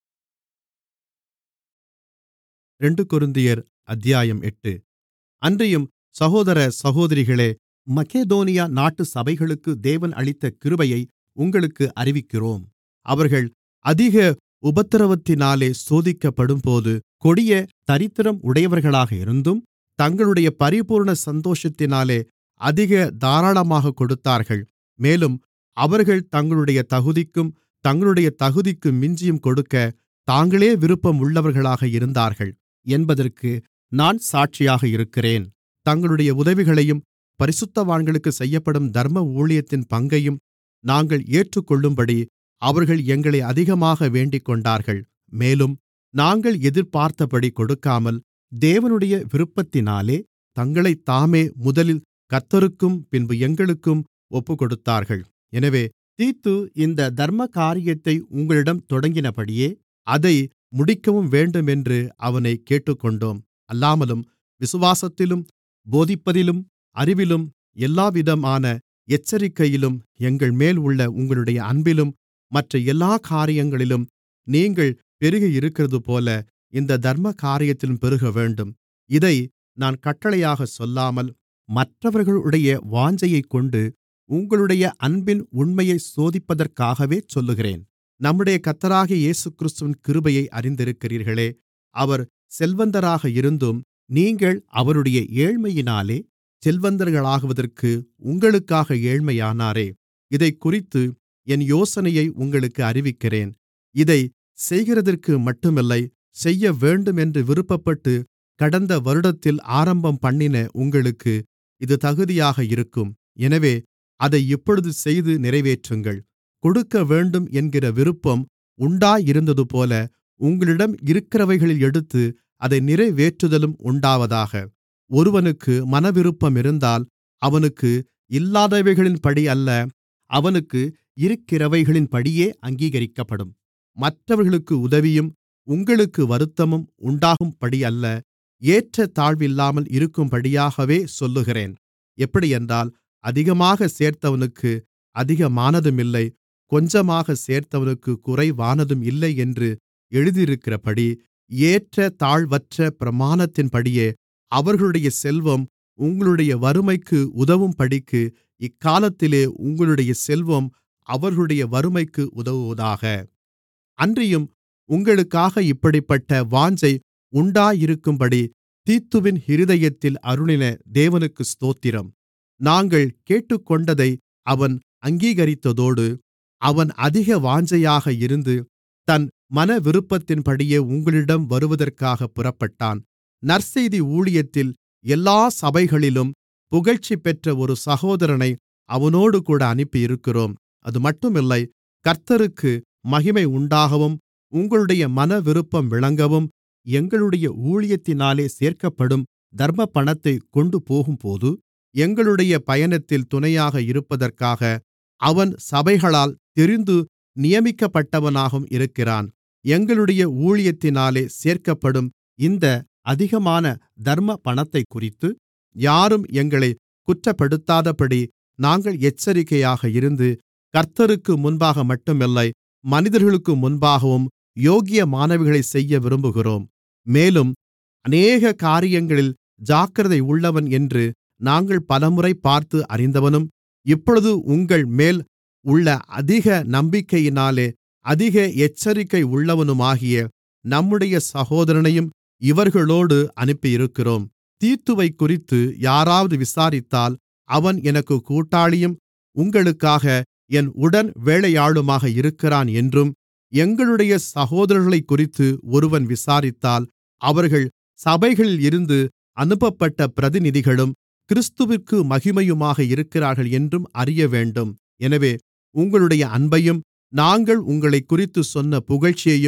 ரெண்டு கொரிந்தியர் அத்தியாயம் எட்டு அன்றியும் சகோதர சகோதரிகளே மக்கெதோனியா நாட்டு சபைகளுக்கு தேவன் அளித்த கிருபையை உங்களுக்கு அறிவிக்கிறோம் அவர்கள் அதிக உபத்திரவத்தினாலே சோதிக்கப்படும்போது கொடிய தரித்திரம் உடையவர்களாக இருந்தும் தங்களுடைய பரிபூர்ண சந்தோஷத்தினாலே அதிக தாராளமாகக் கொடுத்தார்கள் மேலும் அவர்கள் தங்களுடைய தகுதிக்கும் தங்களுடைய தகுதிக்கு மிஞ்சியும் கொடுக்க தாங்களே விருப்பம் உள்ளவர்களாக இருந்தார்கள் என்பதற்கு நான் சாட்சியாக இருக்கிறேன் தங்களுடைய உதவிகளையும் பரிசுத்தவான்களுக்கு செய்யப்படும் தர்ம ஊழியத்தின் பங்கையும் நாங்கள் ஏற்றுக்கொள்ளும்படி அவர்கள் எங்களை அதிகமாக வேண்டிக்கொண்டார்கள் மேலும் நாங்கள் எதிர்பார்த்தபடி கொடுக்காமல் தேவனுடைய விருப்பத்தினாலே தங்களைத்தாமே முதலில் கர்த்தருக்கும் பின்பு எங்களுக்கும் ஒப்புக்கொடுத்தார்கள் எனவே தீத்து இந்த தர்ம காரியத்தை உங்களிடம் தொடங்கினபடியே அதை முடிக்கவும் வேண்டுமென்று அவனைக் கேட்டுக்கொண்டோம் அல்லாமலும் விசுவாசத்திலும் போதிப்பதிலும் அறிவிலும் எல்லாவிதமான எச்சரிக்கையிலும் எங்கள்மேல் உள்ள உங்களுடைய அன்பிலும் மற்ற எல்லா காரியங்களிலும் நீங்கள் பெருகியிருக்கிறதுபோல இந்த தர்ம காரியத்திலும் பெருகவேண்டும் இதை நான் கட்டளையாகச் சொல்லாமல் மற்றவர்களுடைய வாஞ்சையைக்கொண்டு உங்களுடைய அன்பின் உண்மையைச் சோதிப்பதற்காகவே சொல்லுகிறேன் நம்முடைய கர்த்தராகிய இயேசுகிறிஸ்துவின் கிருபையை அறிந்திருக்கிறீர்களே அவர் செல்வந்தராக இருந்தும் நீங்கள் அவருடைய ஏழ்மையினாலே செல்வந்தர்களாகுவதற்கு உங்களுக்காக ஏழ்மையானாரே இதைக்குறித்து என் யோசனையை உங்களுக்கு அறிவிக்கிறேன் இதைச் செய்கிறதற்கு மட்டுமில்லை செய்யவேண்டுமென்று விருப்பப்பட்டு கடந்த வருடத்தில் ஆரம்பம்பண்ணின உங்களுக்கு இது தகுதியாக இருக்கும் எனவே அதை இப்பொழுது செய்து நிறைவேற்றுங்கள் கொடுக்கவேண்டும் என்கிற விருப்பம் உண்டாயிருந்ததுபோல உங்களிடம் இருக்கிறவைகளில் எடுத்து அதை நிறைவேற்றுதலும் உண்டாவதாக ஒருவனுக்கு மனவிருப்பம் இருந்தால் அவனுக்கு இல்லாதவைகளின்படி அல்ல அவனுக்கு இருக்கிறவைகளின்படியே அங்கீகரிக்கப்படும் மற்றவர்களுக்கு உதவியும் உங்களுக்கு வருத்தமும் உண்டாகும்படியல்ல ஏற்றத்தாழ்வில்லாமல் இருக்கும்படியாகவே சொல்லுகிறேன் எப்படியென்றால் அதிகமாகச் சேர்த்தவனுக்கு அதிகமானதுமில்லை கொஞ்சமாகச் சேர்த்தவனுக்குக் குறைவானதும் இல்லை என்று எழுதியிருக்கிறபடி ஏற்றத்தாழ்வற்ற பிரமாணத்தின்படியே அவர்களுடைய செல்வம் உங்களுடைய வறுமைக்கு உதவும்படிக்கு இக்காலத்திலே உங்களுடைய செல்வம் அவர்களுடைய வறுமைக்கு உதவுவதாக அன்றியும் உங்களுக்காக இப்படிப்பட்ட வாஞ்சை உண்டாயிருக்கும்படி தீத்துவின் இருதயத்தில் அருளின தேவனுக்கு ஸ்தோத்திரம் நாங்கள் கேட்டுக்கொண்டதை அவன் அங்கீகரித்ததோடு அவன் அதிக வாஞ்சையாக இருந்து தன் மனவிருப்பத்தின்படியே உங்களிடம் வருவதற்காகப் புறப்பட்டான் நற்செய்தி ஊழியத்தில் எல்லா சபைகளிலும் புகழ்ச்சிபெற்ற ஒரு சகோதரனை அவனோடுகூட அனுப்பியிருக்கிறோம் அதுமட்டுமில்லை கர்த்தருக்கு மகிமை உண்டாகவும் உங்களுடைய மனவிருப்பம் விளங்கவும் எங்களுடைய ஊழியத்தினாலே சேர்க்கப்படும் தர்மப்பணத்தைக் கொண்டுபோகும்போது எங்களுடைய பயணத்தில் துணையாக இருப்பதற்காக அவன் சபைகளால் தெரிந்து நியமிக்கப்பட்டவனாகவும் இருக்கிறான் எங்களுடைய ஊழியத்தினாலே சேர்க்கப்படும் இந்த அதிகமான தர்ம பணத்தைக்குறித்து யாரும் எங்களைக் குற்றப்படுத்தாதபடி நாங்கள் எச்சரிக்கையாக இருந்து கர்த்தருக்கு முன்பாக மட்டுமில்லை மனிதர்களுக்கு முன்பாகவும் யோக்கியமானவைகளைச் செய்ய விரும்புகிறோம் மேலும் அநேக காரியங்களில் ஜாக்கிரதை உள்ளவன் என்று நாங்கள் பலமுறை பார்த்து அறிந்தவனும் இப்பொழுது உங்கள்மேல் உள்ள அதிக நம்பிக்கையினாலே அதிக எச்சரிக்கை உள்ளவனுமாகிய நம்முடைய சகோதரனையும் இவர்களோடு அனுப்பியிருக்கிறோம் தீத்துவைக்குறித்து யாராவது விசாரித்தால் அவன் எனக்குக் கூட்டாளியும் உங்களுக்காக என் உடன் வேலையாளுமாக இருக்கிறான் என்றும் எங்களுடைய சகோதரர்களைக்குறித்து ஒருவன் விசாரித்தால் அவர்கள் சபைகளில் இருந்து அனுப்பப்பட்ட பிரதிநிதிகளும் கிறிஸ்துவிற்கு மகிமையுமாக இருக்கிறார்கள் என்றும் அறியவேண்டும் எனவே உங்களுடைய அன்பையும் நாங்கள் உங்களைக்குறித்துச் சொன்ன புகழ்ச்சியையும்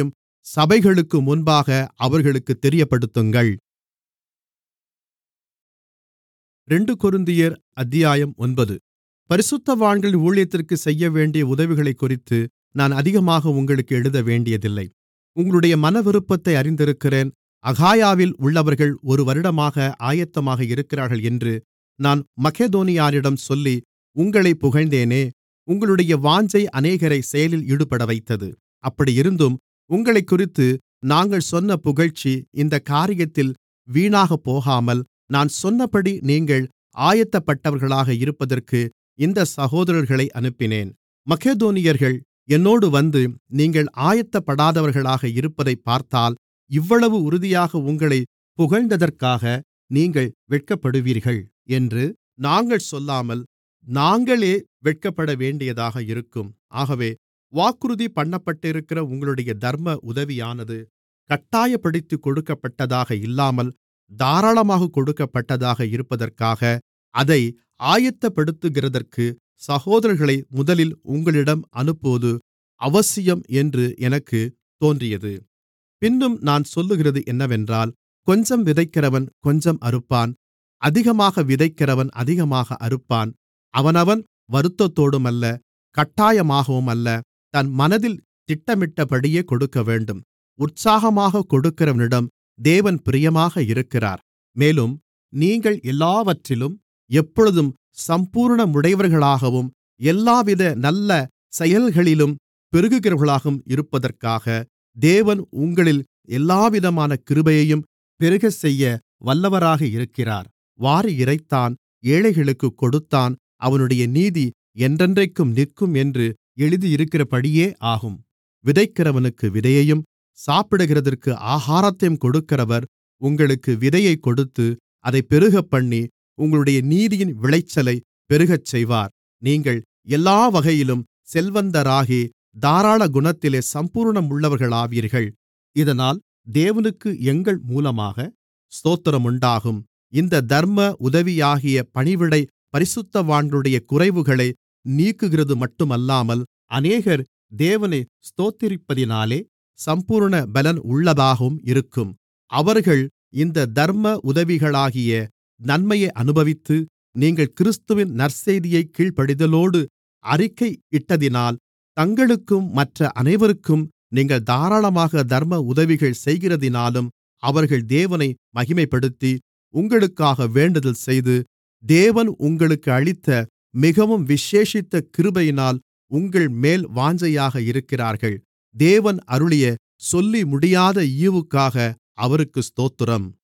சபைகளுக்கு முன்பாக அவர்களுக்குத் தெரியப்படுத்துங்கள் ரெண்டு கொரிந்தியர் அத்தியாயம் ஒன்பது பரிசுத்தவான்களின் ஊழியத்திற்கு செய்யவேண்டிய உதவிகளைக்குறித்து நான் அதிகமாக உங்களுக்கு எழுத வேண்டியதில்லை உங்களுடைய மனவிருப்பத்தை அறிந்திருக்கிறேன் அகாயாவில் உள்ளவர்கள் ஒரு வருடமாக ஆயத்தமாக இருக்கிறார்கள் என்று நான் மக்கெதோனியரிடம் சொல்லி உங்களைப் புகழ்ந்தேனே உங்களுடைய வாஞ்சை அநேகரை செயலில் ஈடுபடவைத்தது அப்படியிருந்தும் உங்களைக்குறித்து நாங்கள் சொன்ன புகழ்ச்சி இந்தக் காரியத்தில் வீணாகப்போகாமல் நான் சொன்னபடி நீங்கள் ஆயத்தப்பட்டவர்களாக இருப்பதற்கு இந்த சகோதரர்களை அனுப்பினேன் மக்கெதோனியர்கள் என்னோடு வந்து நீங்கள் ஆயத்தப்படாதவர்களாக இருப்பதைப் பார்த்தால் இவ்வளவு உறுதியாக உங்களைப் புகழ்ந்ததற்காக நீங்கள் வெட்கப்படுவீர்கள் என்று நாங்கள் சொல்லாமல் நாங்களே வெட்கப்படவேண்டியதாக இருக்கும் ஆகவே வாக்குறுதி பண்ணப்பட்டிருக்கிற உங்களுடைய தர்ம உதவியானது கட்டாயப்படுத்திக் கொடுக்கப்பட்டதாக இல்லாமல் தாராளமாக கொடுக்கப்பட்டதாக இருப்பதற்காக அதை ஆயத்தப்படுத்துகிறதற்கு சகோதரர்களை முதலில் உங்களிடம் அனுப்புவது அவசியம் என்று எனக்குத் தோன்றியது பின்னும் நான் சொல்லுகிறது என்னவென்றால் கொஞ்சம் விதைக்கிறவன் கொஞ்சம் அறுப்பான் அதிகமாக விதைக்கிறவன் அதிகமாக அறுப்பான் அவனவன் வருத்தத்தோடுமல்ல கட்டாயமாகவுமல்ல தன் மனதில் திட்டமிட்டபடியே கொடுக்கவேண்டும் உற்சாகமாகக் கொடுக்கிறவனிடம் தேவன் பிரியமாக இருக்கிறார் மேலும் நீங்கள் எல்லாவற்றிலும் எப்பொழுதும் சம்பூரணமுடையவர்களாகவும் எல்லாவித நல்ல செயல்களிலும் பெருகுகிறவர்களாகவும் இருப்பதற்காக தேவன் உங்களில் எல்லாவிதமான கிருபையையும் பெருகச்செய்ய வல்லவராக இருக்கிறார் வாரி இறைத்தான் ஏழைகளுக்குக் கொடுத்தான் அவனுடைய நீதி என்றென்றைக்கும் நிற்கும் என்று எழுதியிருக்கிறபடியே ஆகும் விதைக்கிறவனுக்கு விதையையும் சாப்பிடுகிறதற்கு ஆகாரத்தையும் கொடுக்கிறவர் உங்களுக்கு விதையைக் கொடுத்து அதைப் பெருகப்பண்ணி உங்களுடைய நீதியின் விளைச்சலைப் பெருகச்செய்வார் நீங்கள் எல்லா வகையிலும் செல்வந்தராகி தாராள குணத்திலே சம்பூரணமுள்ளவர்களாவீர்கள் இதனால் தேவனுக்கு எங்கள் மூலமாக ஸ்தோத்திரமுண்டாகும் இந்த தர்ம உதவியாகிய பணிவிடை பரிசுத்தவான்களுடைய குறைவுகளை நீக்குகிறது மட்டுமல்லாமல் அநேகர் தேவனை ஸ்தோத்திரிப்பதினாலே சம்பூரண பலன் உள்ளதாகவும் இருக்கும் அவர்கள் இந்த தர்ம உதவிகளாகிய நன்மையை அனுபவித்து நீங்கள் கிறிஸ்துவின் நற்செய்தியைக் கீழ்ப்படிதலோடு அறிக்கையிட்டதினால் தங்களுக்கும் மற்ற அனைவருக்கும் நீங்கள் தாராளமாக தர்ம உதவிகள் செய்கிறதினாலும் அவர்கள் தேவனை மகிமைப்படுத்தி உங்களுக்காக வேண்டுதல் செய்து தேவன் உங்களுக்கு அளித்த மிகவும் விசேஷித்த கிருபையினால் உங்கள்மேல் வாஞ்சையாக இருக்கிறார்கள் தேவன் அருளிய சொல்லி முடியாத ஈவுக்காக அவருக்கு ஸ்தோத்திரம்